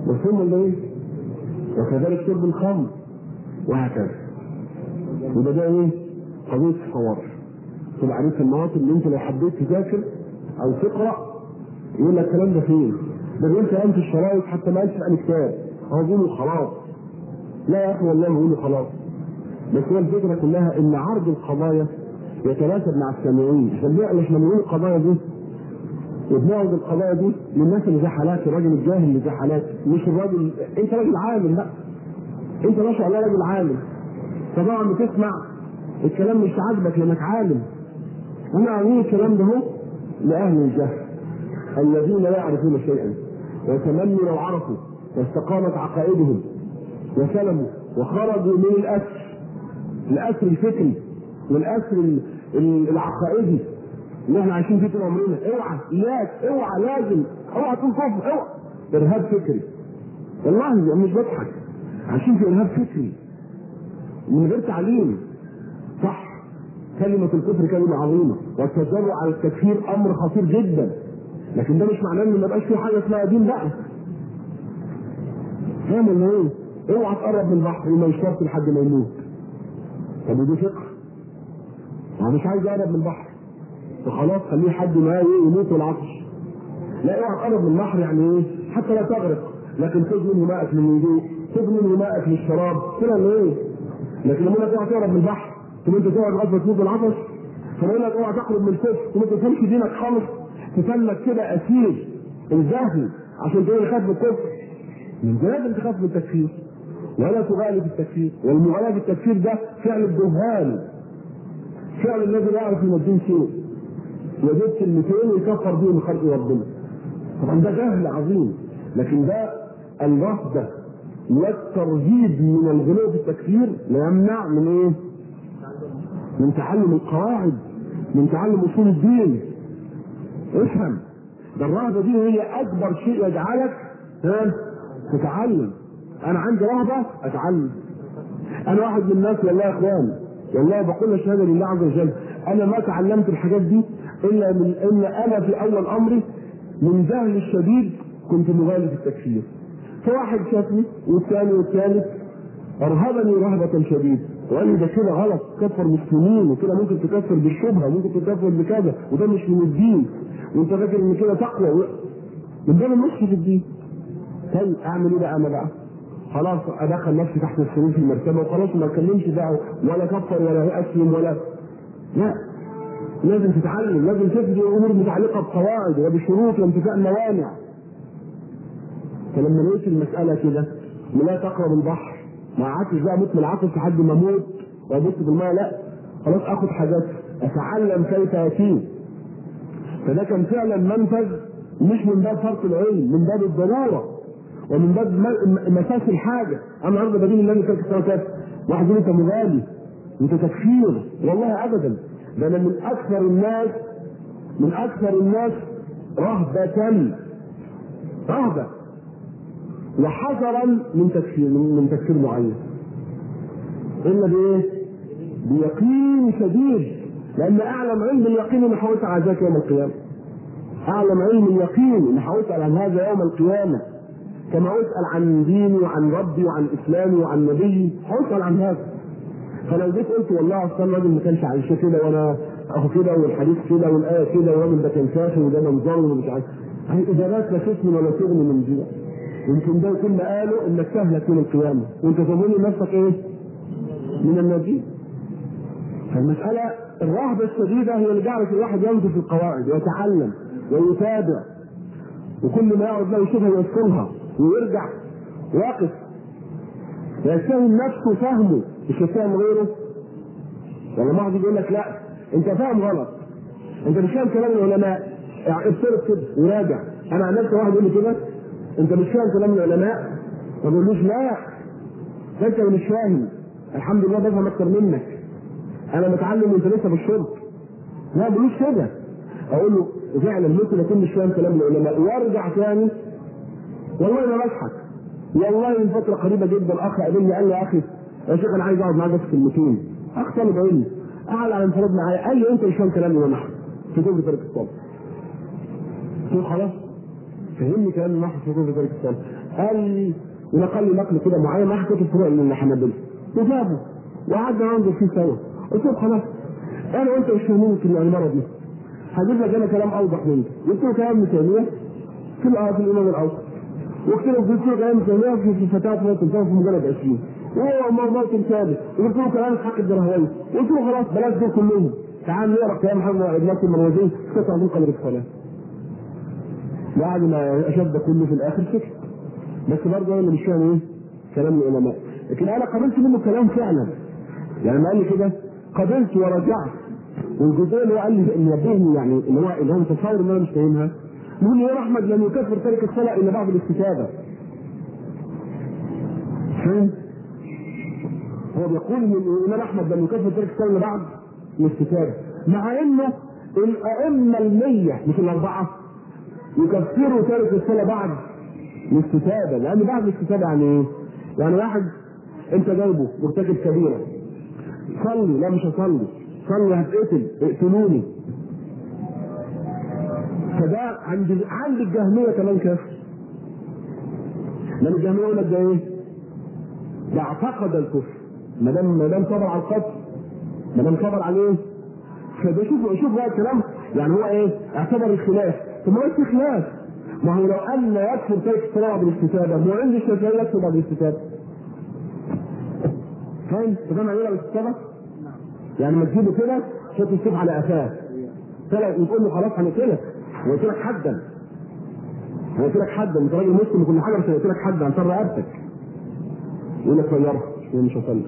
مفهوم ولا ايه؟ وكذلك شرب الخمر وهكذا يبقى ده ايه؟ قضيه الصوارف تبقى عرفت المواطن اللي انت لو حبيت تذاكر او تقرا يقول لك الكلام ده فين؟ ده بيقول كلام في الشرايط حتى ما قالش عن كتاب هو بيقولوا خلاص لا يا اخي والله بيقولوا خلاص بس هي الفكره كلها ان عرض القضايا يتناسب مع السامعين عشان احنا بنقول القضايا دي وبنعرض القضايا دي للناس اللي زي حالاتي الراجل الجاهل اللي زي حالاتي مش الراجل انت راجل عالم لا انت ما شاء الله راجل عالم طبعا بتسمع الكلام مش عاجبك لانك عالم انا عاملين الكلام ده هو لاهل الجهل الذين لا يعرفون شيئا وتمنوا لو عرفوا واستقامت عقائدهم وسلموا وخرجوا من الاسر الاسر الفكري والاسر ال- ال- العقائدي اللي احنا عايشين فيه طول عمرنا اوعى اياك اوعى لازم اوعى تكون كفر اوعى ارهاب فكري والله أنا مش بضحك عايشين في ارهاب فكري من غير تعليم صح كلمة الكفر كلمة عظيمة والتجرؤ على التكفير أمر خطير جدا لكن ده مش معناه إن ما يبقاش في حاجة اسمها دين بقى فاهم ولا إيه؟ اوعى تقرب من البحر وما يشربش لحد ما يموت طب ودي فقه هو مش عايز يقرب من البحر فخلاص خليه حد ما ايه يموت والعطش لا اوعى تقرب من البحر يعني ايه حتى لا تغرق لكن خذ منه ماءك للوضوء خذ منه ماءك للشراب كده ولا ايه لكن لما يقول لك اوعى تقرب من البحر ثم انت تقعد لغايه ما تموت والعطش فلما يقول لك اوعى تقرب من الكفر ثم انت تمشي دينك خالص تسلك كده اسير الزهري عشان تقول يخاف من الكفر من لازم تخاف من التكفير ولا تغالي في التكفير والمغالاة في التكفير ده فعل الجهال فعل الذي لا يعرف من الدين شيء يجيب كلمتين ويكفر بهم خلق ربنا طبعا ده جهل عظيم لكن ده الرهبة والترهيب من الغلو في التكفير لا يمنع من ايه؟ من تعلم القواعد من تعلم اصول الدين افهم ده الرهبة دي هي اكبر شيء يجعلك ها تتعلم انا عندي رهبة اتعلم انا واحد من الناس والله يا اخوان والله بقول الشهاده لله عز وجل انا ما تعلمت الحاجات دي الا من ان انا في اول امري من جهل الشديد كنت مغالي في التكفير فواحد شافني والثاني والثالث ارهبني رهبة شديدة وقال لي ده كده غلط تكفر مسلمين وكده ممكن تكفر بالشبهة وممكن تكفر بكذا وده مش من الدين وانت فاكر ان كده تقوى و- من باب النصح في الدين طيب اعمل ايه بقى انا بقى؟ خلاص ادخل نفسي تحت السرور في المرتبه وخلاص ما اتكلمش بقى ولا كفر ولا اسلم ولا لا لازم تتعلم لازم تفدي امور متعلقه بقواعد وبشروط وانتفاء الموانع فلما لقيت المساله كده لا تقرب البحر ما قعدتش بقى موت من العطش لحد ما اموت وابص في الماء لا خلاص اخد حاجات اتعلم كيف يتيم فده كان فعلا منفذ مش من باب فرط العلم من باب الضروره ومن باب م- مساس الحاجه انا النهارده بدين النبي صلى الله عليه وسلم واحد يقول انت مغالي انت تكفير والله ابدا ده انا من اكثر الناس من اكثر الناس رهبة رهبة وحذرا من تكفير من تكفير معين الا بايه؟ بيقين شديد لان اعلم علم اليقين ان حاولت على ذاك يوم القيامه اعلم علم اليقين ان اسال عن هذا يوم القيامه كما اسال عن ديني وعن ربي وعن اسلامي وعن نبيي اسال عن هذا فلو جيت قلت والله اصل الراجل ما كانش عايشه كده وانا اهو كده والحديث كده والايه كده والراجل ده كان كافر وده منظر ومش عارف هي اجابات لا تسمن ولا تغني من دي يمكن ده يكون قالوا انك تهلك من القيامه وانت تظن نفسك ايه؟ من الناجين فالمسألة الرهبة الشديدة هي اللي جعلت الواحد ينظر في القواعد ويتعلم ويتابع وكل ما يقعد له شبهة يذكرها ويرجع واقف ويتهم نفسه فهمه مش يتهم غيره ولا واحد يقول لك لا انت فاهم غلط انت مش فاهم كلام العلماء يعني افترض كده وراجع انا عن نفسي واحد يقول لي كده انت مش فاهم كلام العلماء ما بقولوش لا ده انت اللي مش فاهم الحمد لله بفهم اكتر منك انا متعلم وانت لسه في الشرب لا بقولوش كده اقول له فعلا ممكن اكون مش فاهم كلام العلماء وارجع تاني والله ما بضحك والله من فتره قريبه جدا اخ قابلني قال لي يا اخي يا شيخ انا عايز اقعد معاك بس كلمتين اخ طالب علم قعد على انفراد معايا قال لي انت مش فاهم كلام الامام احمد في كتب طريق الصلاه قلت له خلاص فهمني كلام الامام احمد في كتب طريق الصلاه قال لي ونقل لي نقل كده معين ما حكيت الفروع من الحنابلة وجابه وقعدنا ننظر فيه سوا قلت له خلاص انا وانت مش فاهمين في العباره دي هجيب لك انا كلام اوضح منك قلت له كلام ابن تيميه في الآية في الامام الاوسط وقلت له قلت له كلام ابن تيميه في في فتاوى موت في مجلد 20 وهو موت ثابت وقلت له كلام اسحاق الدرهوي قلت له خلاص بلاش دول كلهم تعال نقرا كلام محمد بن ناصر المروزي في قطع قدر الصلاه بعد ما اشد كله في الاخر سكت بس برضه انا مش فاهم ايه كلام العلماء لكن انا قبلت منه كلام فعلا يعني ما قال لي كده قبلت ورجعت والجزئيه اللي هو قال لي ان يبهني يعني اللي هو اللي هو متصور ان انا مش فاهمها بيقول لي يا احمد لم يكفر تارك الصلاه الا بعد الاستتابه فاهم؟ هو بيقول ان الامام احمد لم يكفر تارك الصلاه الا بعد الاستتابه مع انه الائمه المية مش الاربعه يكفروا تارك الصلاه بعد الاستتابه لان بعد الاستتابه يعني ايه؟ يعني واحد انت جايبه مرتكب كبيره صلي لا مش هصلي صلي هتقتل اقتلوني فده عند عند الجهميه كمان كافر لان الجهميه يقول لك ده ايه؟ ده اعتقد الكفر ما دام ما دام صبر على القتل ما دام صبر عليه فده شوف شوف بقى الكلام يعني هو ايه؟ اعتبر الخلاف ثم ما في خلاف ما هو لو ان يكفر تارك الصلاه بالاستتابه مو عند الشافعيه يكفر بعد الاستتابه فاهم؟ فاهم يعني ايه الاستتابه؟ يعني ما تجيبه كده تحط السيف على قفاه طلع وتقول له خلاص هنقتلك وقلت لك حدا قلت لك حدا انت راجل مسلم وكل حاجه بس قلت لك حدا هنطر رقبتك يقول لك غيرها مش هصلي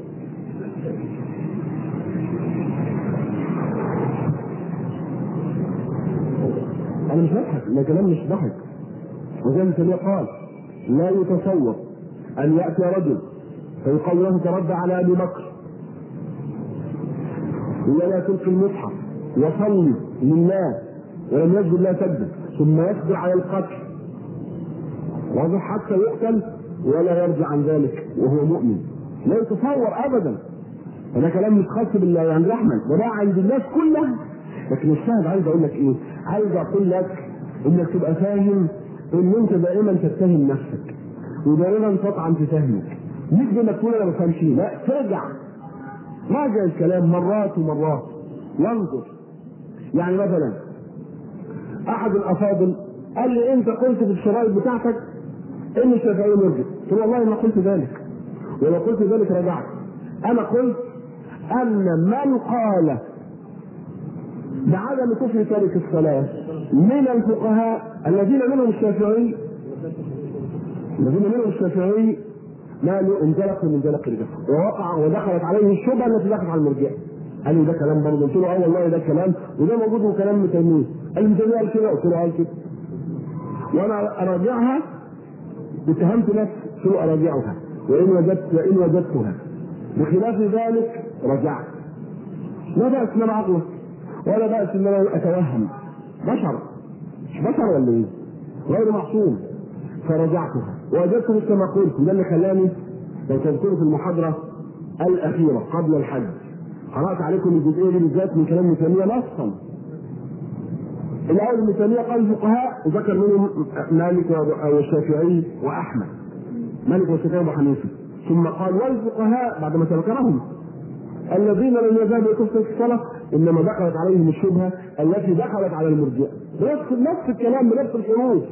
انا مش بضحك ده كلام مش ضحك وزي ما سمير قال لا يتصور ان ياتي رجل فيقال له ترد على ابي بكر ولا تلقي المصحف وصلي لله ولم يسجد لا سجد ثم يصبر على القتل واضح حتى يقتل ولا يرجع عن ذلك وهو مؤمن لا يتصور ابدا فده كلام مش خاص بالله عند احمد وده عند الناس كلها لكن الشاهد عايز اقول لك ايه؟ عايز اقول لك انك تبقى فاهم ان انت دائما تتهم نفسك ودائما تطعن في فهمك مش بانك تقول انا ما بفهمش لا ترجع راجع الكلام مرات ومرات ينظر يعني مثلا احد الافاضل قال لي انت قلت في الشرائط بتاعتك ان الشافعيه مرجع قلت له والله ما قلت ذلك ولو قلت ذلك رجعت انا قلت ان من قال بعدم كفر تارك الصلاه من الفقهاء الذين منهم الشافعي الذين منهم الشافعي ماله انزلق من انزلق الرجال ووقع ودخلت عليه الشبهه التي دخلت على المرجئه قال لي ده كلام برضه قلت له اه والله ده كلام وده موجود من كلام ابن تيميه قال لي ابن قال كده قلت له قال كده وانا اراجعها اتهمت نفسي قلت له اراجعها وان وجدت وان وجدتها بخلاف ذلك رجعت لا بأس ان انا اغلط ولا بأس ان انا اتوهم بشر مش بشر ولا ايه؟ غير معصوم فرجعتها ووجدت مثل كما قلت وده اللي خلاني لو تذكروا في المحاضره الاخيره قبل الحج قرات عليكم الجزئيه دي بالذات من كلام ابن تيميه نصا الاول ابن تيميه قال الفقهاء وذكر منهم مالك والشافعي واحمد مالك والشافعي وابو حنيفه ثم قال والفقهاء بعد ما ذكرهم الذين لم يذهبوا يكفر في الصلاه انما دخلت عليهم الشبهه التي دخلت على المرجئه نفس نفس الكلام بنفس الحروف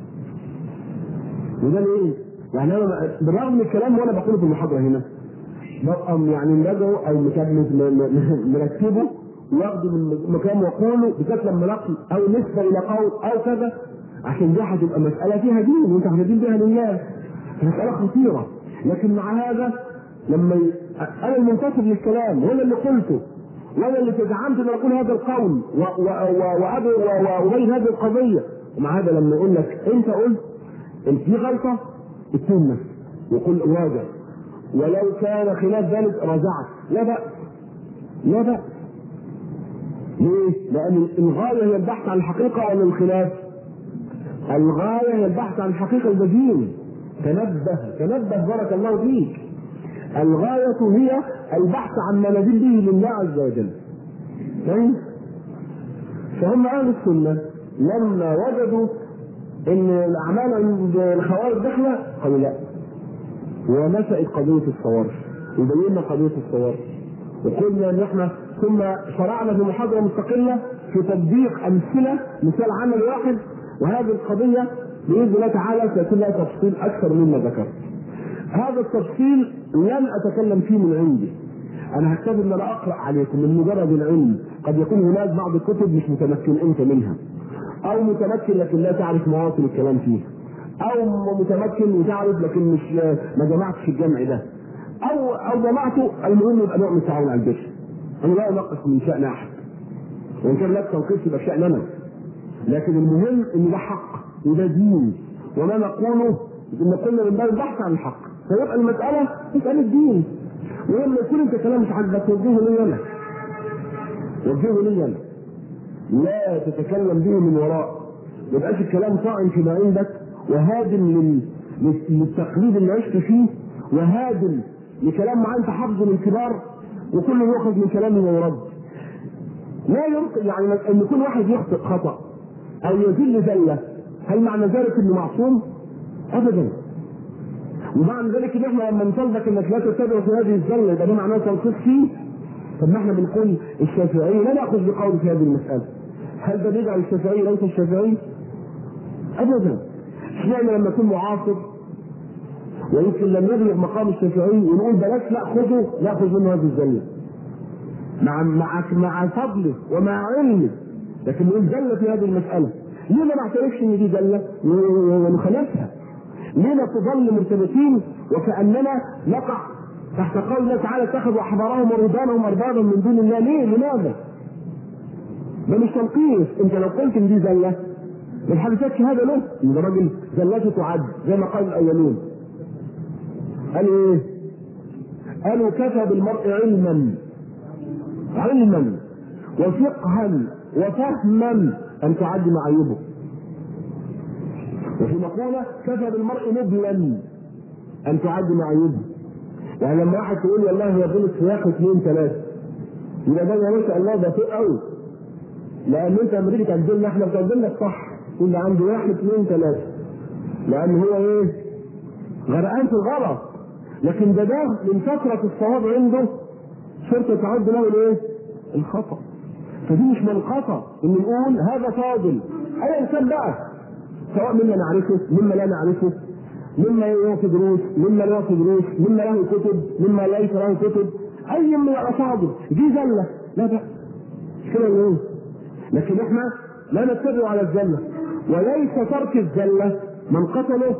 وده ليه؟ يعني انا بالرغم من الكلام وانا بقوله في المحاضره هنا ببقى يعني مراجعه او مرتبه واخده من مكان واقوله بالذات لما نقل او نسبه الى قول او كذا عشان دي هتبقى مساله فيها دين وانت هتدين بها لله مساله خطيره لكن مع هذا لما ي... انا المنتصر للكلام وانا اللي قلته وانا اللي تزعمت ان اقول هذا القول وابين هذه القضيه ومع هذا لما اقول لك انت قلت ان في غلطه اتهم نفسك وقل راجع ولو كان خلاف ذلك رجعت لا بأس لا بأس ليه؟ لأن الغاية هي البحث عن الحقيقة ولا الخلاف؟ الغاية هي البحث عن الحقيقة البديل تنبه تنبه بارك الله فيك الغاية هي البحث عن ما ندل به لله عز وجل فهم؟ فهم أهل السنة لما وجدوا ان الاعمال عند الخوارج داخله قالوا لا ونشأت قضيه الصوارف وبينا قضيه الصوارف وقلنا ان احنا ثم شرعنا في محاضره مستقله في تطبيق امثله مثال عمل واحد وهذه القضيه باذن الله تعالى سيكون لها تفصيل اكثر مما ذكرت. هذا التفصيل لن اتكلم فيه من عندي. انا هكتب ان انا اقرا عليكم من مجرد العلم قد يكون هناك بعض الكتب مش متمكن انت منها. او متمكن لكن لا تعرف مواطن الكلام فيه. او متمكن وتعرف لكن مش ما جمعتش الجمع ده. او او جمعته المهم يبقى نوع من التعاون على البشر. انا لا انقص من شان احد. وان كان لك توقيف يبقى شان انا. لكن المهم ان ده حق وده دين وما نقوله ان قلنا من باب البحث عن الحق فيبقى المساله مساله دين ولما يكون انت كلام مش عاجبك وجهه لي انا وجهه لي انا لا تتكلم به من وراء ما يبقاش الكلام طاعن فيما عندك وهادم لل... للتقليد اللي عشت فيه وهادم لكلام معين انت حافظه من كبار وكله يؤخذ من كلامه ويرد لا يمكن يعني ان يكون واحد يخطئ خطا او يذل ذله هل معنى ذلك انه معصوم؟ ابدا. ومعنى ذلك ان احنا لما نطالبك انك لا تتبع في هذه الذله يبقى ده معناه تنقيص فيه؟ طب ما احنا بنقول الشافعي لا ناخذ بقول في هذه المساله. هل ده بيجعل الشافعي ليس الشافعي؟ ابدا. اشمعنى لما يكون معاصر ويمكن لم يبلغ مقام الشافعي ونقول بلاش لا خذه ناخذ منه هذه الذله. مع مع مع فضله ومع علمه لكن نقول زله في هذه المساله. ليه ما نعترفش ان دي زله ونخالفها؟ ليه نظل مرتبطين وكاننا نقع تحت قول الله تعالى اتخذوا احبارهم ورهبانهم اربابا من دون الله ليه؟ لماذا؟ ده مش تنقيص انت لو قلت ان دي زله ما حدثتش هذا له ان الراجل زلته تعد زي ما قال الاولون قالوا ايه؟ قالوا كفى بالمرء علما علما وفقها وفهما ان تعد معايبه وفي مقولة كفى بالمرء نبلا أن تعد معايبه يعني لما واحد تقول والله هي بين السياق اثنين ثلاثة يبقى ده ما شاء الله ده فوق قوي لأن أنت لما تيجي تقدم احنا بتقدم لك صح كل عنده واحد اثنين ثلاثة لأن هو إيه؟ غرقان في الغلط لكن ده ده من كثرة الصواب عنده شرط تعد له الإيه؟ الخطأ فدي مش منقطة ان نقول هذا فاضل ايا كان بقى سواء مما نعرفه مما لا نعرفه مما يعطي دروس مما لا يعطي دروس مما له كتب مما ليس له كتب اي من الاصابع دي زله لا بأس مش كده ايه لكن احنا لا نتبع على الزله وليس ترك الزله من قتله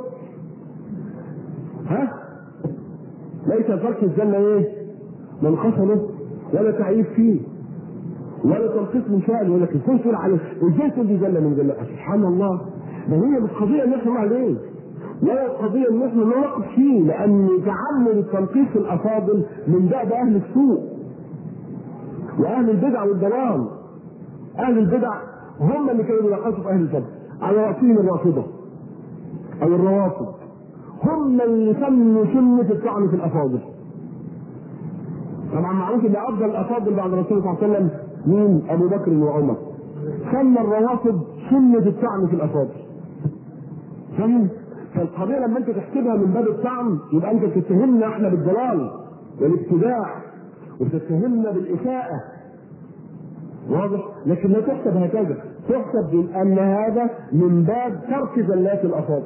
ها ليس ترك الزله ايه من قتله ولا تعيب فيه ولا تنقيص من شأن يقول لك ازاي تقول على ازاي تقول دي زله من زله سبحان الله ده هي مش قضيه ان احنا عليه ولا قضيه ان احنا نوقف فيه لان تعمد التنقيص الافاضل من دأب اهل السوء واهل البدع والضلال اهل البدع هم اللي كانوا بينقصوا في اهل الفضل على راسهم الرافضه او الروافض هم اللي سموا سنه الطعن في الافاضل طبعا معروف ان افضل الافاضل بعد الرسول صلى الله عليه وسلم مين؟ ابو بكر وعمر. سمى الروافض سنة الطعن في الافاضل. فاهم؟ فالقضية لما انت تحسبها من باب الطعن يبقى انت بتتهمنا احنا بالضلال والابتداع وبتتهمنا بالاساءة. واضح؟ لكن لا تحسب هكذا، تحسب بان هذا من باب ترك زلات الافاضل.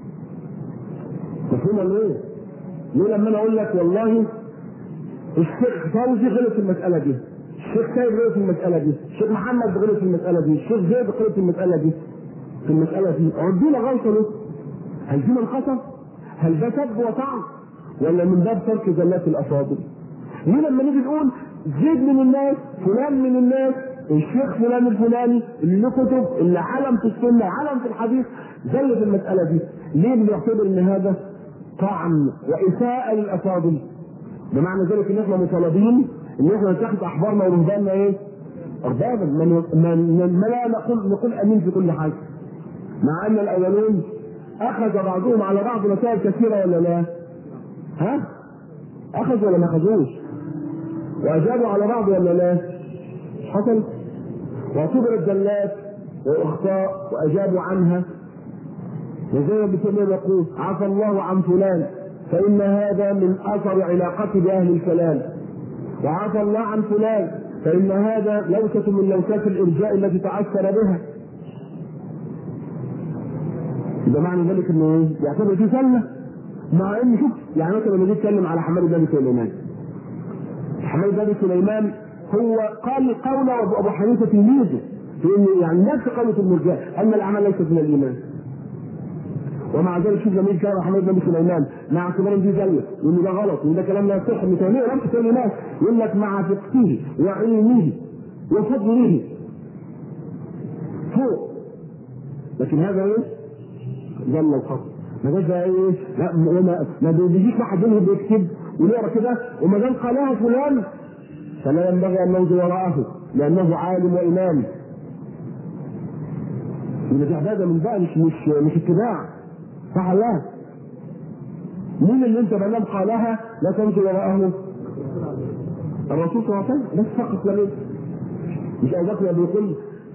مفهوم ولا ايه؟ ليه لما انا اقول لك والله الشيخ فوزي غلط في المسألة دي، الشيخ سيد غلط في المسألة دي، الشيخ محمد غلط في المسألة دي، الشيخ زيد غلط في المسألة دي. في المسألة دي، عدينا غلطة له. هل دي منقصة؟ هل ده سب وطعن؟ ولا من باب ترك زلات الأفاضل؟ ليه لما نيجي نقول زيد من الناس، فلان من الناس، الشيخ فلان الفلاني اللي له كتب اللي علم في السنة علم في الحديث زل في المسألة دي، ليه بنعتبر إن هذا طعن وإساءة للأفاضل؟ بمعنى ذلك ان احنا مطالبين ان احنا نتخذ احبارنا ورهباننا ايه؟ اربابا ما ما لا نقول نقول امين في كل حاجه. مع ان الاولون اخذ بعضهم على بعض مسائل كثيره ولا لا؟ ها؟ اخذ ولا ما اخذوش؟ واجابوا على بعض ولا لا؟ حصل؟ واعتبرت زلات واخطاء واجابوا عنها وزي ما ابن يقول عفى الله عن فلان فإن هذا من أثر علاقته بأهل الكلام وعفى الله عن فلان فإن هذا لوثة من لوثات الإرجاء التي تأثر بها يبقى معنى ذلك انه ايه؟ يعتبر دي سنه مع ان شوف يعني مثلا لما نيجي نتكلم على حماد بن سليمان حماد بن سليمان هو قال قول ابو حنيفه تلميذه في ان يعني نفس قولة المرجئه ان الاعمال ليست من الايمان ومع ذلك شوف لما يجي كلام حماد بن سليمان مع اعتبار دي زيه وان ده غلط وان ده كلام لا يصح ابن تيميه نفس الكلمات يقول لك مع فقهه وعلمه وفضله فوق لكن هذا ايه؟ ظل الخط ما جاش بقى ايه لا ما ما بيجيش واحد منهم بيكتب ويقرا كده وما دام قالها فلان فلا ينبغي ان ننظر وراءه لانه عالم وامام يبقى دي عباده من بقى مش مش مش اتباع صح ولا لا؟ مين اللي انت ما دام قالها لا تنظر وراءه؟ الرسول صلى الله عليه وسلم بس فقط لا غير مش ابو بكر بيقول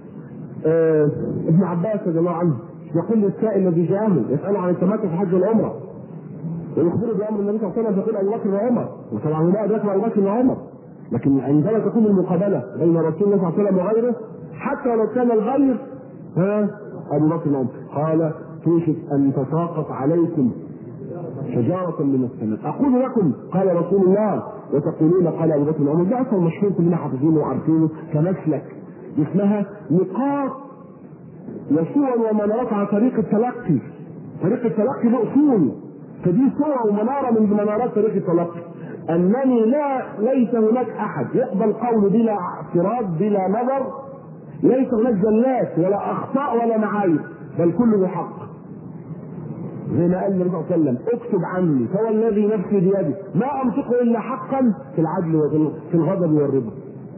آه ابن عباس رضي الله عنه يقول للسائل الذي جاءه يسأله عن التمتع في حج العمرة ويخبره بأمر النبي صلى الله عليه وسلم يقول أبو بكر وعمر وطبعا لا ذكر أبو بكر وعمر لكن عندما تكون المقابلة بين رسول الله صلى الله عليه وسلم وغيره حتى لو كان الغير ها أبو بكر وعمر قال توشك أن تساقط عليكم شجرة من السماء أقول لكم قال رسول الله وتقولون قال أبو بكر وعمر ده أصلا مشهور كلنا حافظينه وعارفينه كمسلك اسمها نقاط وصور ومنارات على طريق التلقي طريق التلقي له اصول فدي صور ومناره من منارات طريق التلقي انني لا ليس هناك احد يقبل قول بلا اعتراض بلا نظر ليس هناك زلات ولا اخطاء ولا معايب بل كله حق زي ما قال النبي صلى الله عليه وسلم اكتب عني فهو الذي نفسي بيده ما انطقه الا حقا في العدل وفي الغضب والرضا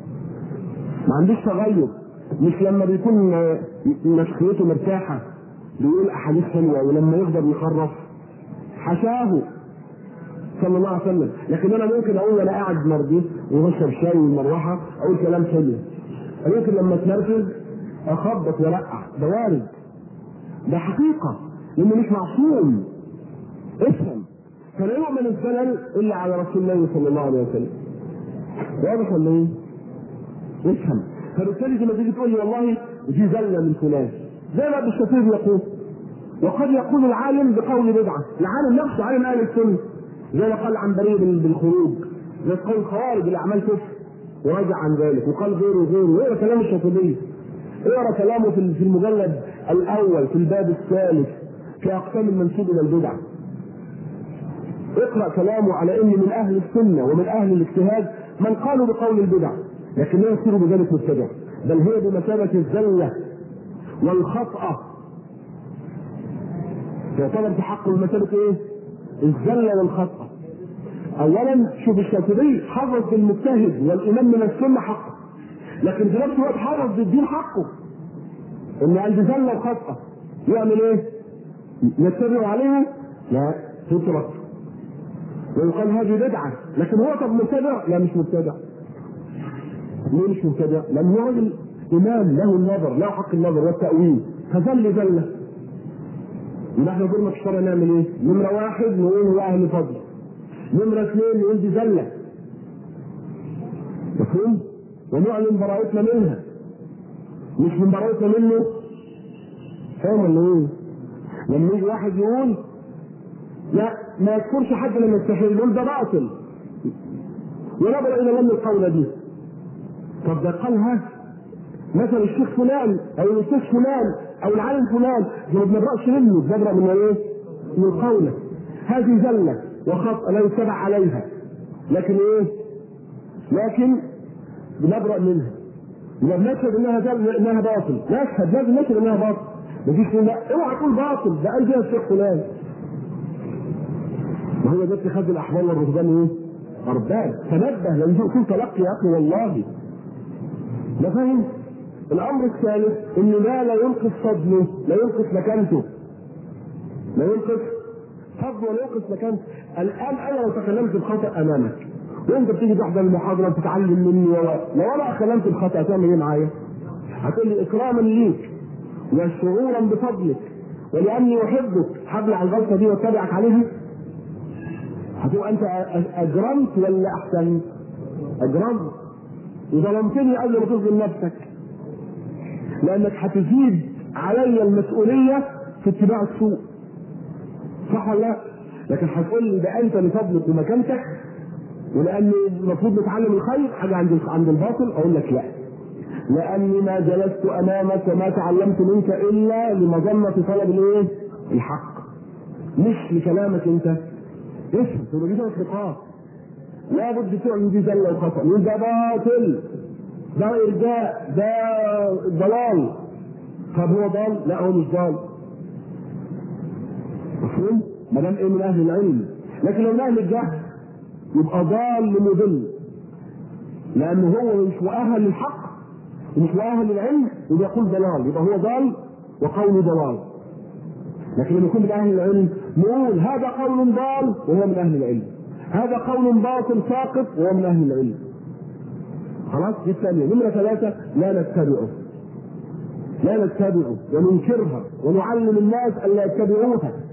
ما عنديش تغير مش لما بيكون نفسيته مرتاحه بيقول احاديث حلوه ولما يغضب يخرف حشاه صلى الله عليه وسلم لكن انا ممكن اقول انا قاعد مرضي وبشرب شاي والمروحه اقول كلام حلو ممكن لما اتنرفز اخبط وارقع ده وارد ده حقيقه لانه مش معصوم افهم فلا يؤمن الزلل الا على رسول الله صلى الله عليه وسلم واضح ولا ايه؟ افهم فبالتالي لما تيجي تقول لي والله دي زله من فلان زي ما ابن الشفير يقول وقد يقول العالم بقول بدعه العالم نفسه عالم اهل السنه زي ما قال عن بريء بالخروج زي قول الخوارج الاعمال كفر ورجع عن ذلك وقال غيره وغيره اقرا كلام الشاطبي اقرا كلامه في في المجلد الاول في الباب الثالث في اقسام المنسوب الى البدع اقرا كلامه على ان من اهل السنه ومن اهل الاجتهاد من قالوا بقول البدع لكن لا يصير بذلك مبتدع بل هي بمثابه الزله والخطأ يعتبر في حقه بمثابه ايه؟ الزله والخطأ اولا شوف الشافعي حفظ المجتهد والامام من السنه حقه لكن في نفس الوقت حفظ بالدين حقه ان عند زله وخطأ يعمل ايه؟ يتبع عليه لا تترك ويقال هذه بدعه لكن هو طب مبتدع لا مش مبتدع ليه مش مبتدع؟ لان هو راجل امام له النظر له حق النظر والتاويل فزل زله ونحن دورنا في الشرع نعمل ايه؟ نمره واحد نقول هو اهل فضل نمره اثنين نقول دي زله مفهوم؟ ونعلن براءتنا منها مش من براءتنا منه فاهم ولا ايه؟ لما يجي واحد يقول لا ما يذكرش حد لما يستحيل يقول ده باطل ونظر الى لم القولة دي طب ده قالها مثلا الشيخ فلان او الاستاذ فلان او العالم فلان ما بنبرأش منه بنبرأ من ايه؟ من قوله هذه زله وخطأ لا يتبع عليها لكن ايه؟ لكن بنبرأ منها يبقى بنشهد انها زل انها باطل نشهد لازم نشهد انها باطل ما تجيش تقول لا اوعى تقول باطل ده قال بيها الشيخ فلان ما هو ده اتخاذ الاحبار والرهبان ايه؟ ارباب تنبه لان دي اصول تلقي يا اخي والله ده فاهم؟ الامر الثالث ان لا لا ينقص فضله لا ينقص مكانته لا ينقص فضله ولا ينقص مكانته الان انا لو تكلمت بخطا امامك وانت بتيجي تحضر المحاضره وتتعلم مني ولا لو انا تكلمت بخطا هتعمل ايه معايا؟ هتقول لي اكراما ليك وشعورا بفضلك ولاني احبك هبلع الغلطه دي واتبعك عليها هتبقى انت اجرمت ولا احسن؟ اجرمت وظلمتني قبل ما تظلم نفسك لانك هتزيد علي المسؤوليه في اتباع السوء صح ولا لا؟ لكن هتقول لي ده انت لفضلك ومكانتك ولان المفروض نتعلم الخير حاجه عند عند الباطل اقول لك لا لاني ما جلست امامك وما تعلمت منك الا لمظنه طلب الايه؟ الحق مش لكلامك انت افهم تبقى دي ثلاث نقاط لابد تعمل دي زله وخطا يقول ده باطل ده ارجاء ده ضلال طب هو ضال؟ لا هو مش ضال مفهوم؟ ما دام ايه من اهل العلم لكن لو من اهل الجهل يبقى ضال مضل لانه هو مش مؤهل للحق ومش مؤهل للعلم وبيقول ضلال يبقى هو ضال وقوله ضلال لكن لما يكون من اهل العلم نقول هذا قول ضال وهو من اهل العلم هذا قول باطل ساقط وهو من اهل العلم خلاص دي الثانيه نمره ثلاثه لا نتبعه لا نتبعه وننكرها ونعلم الناس الا يتبعوها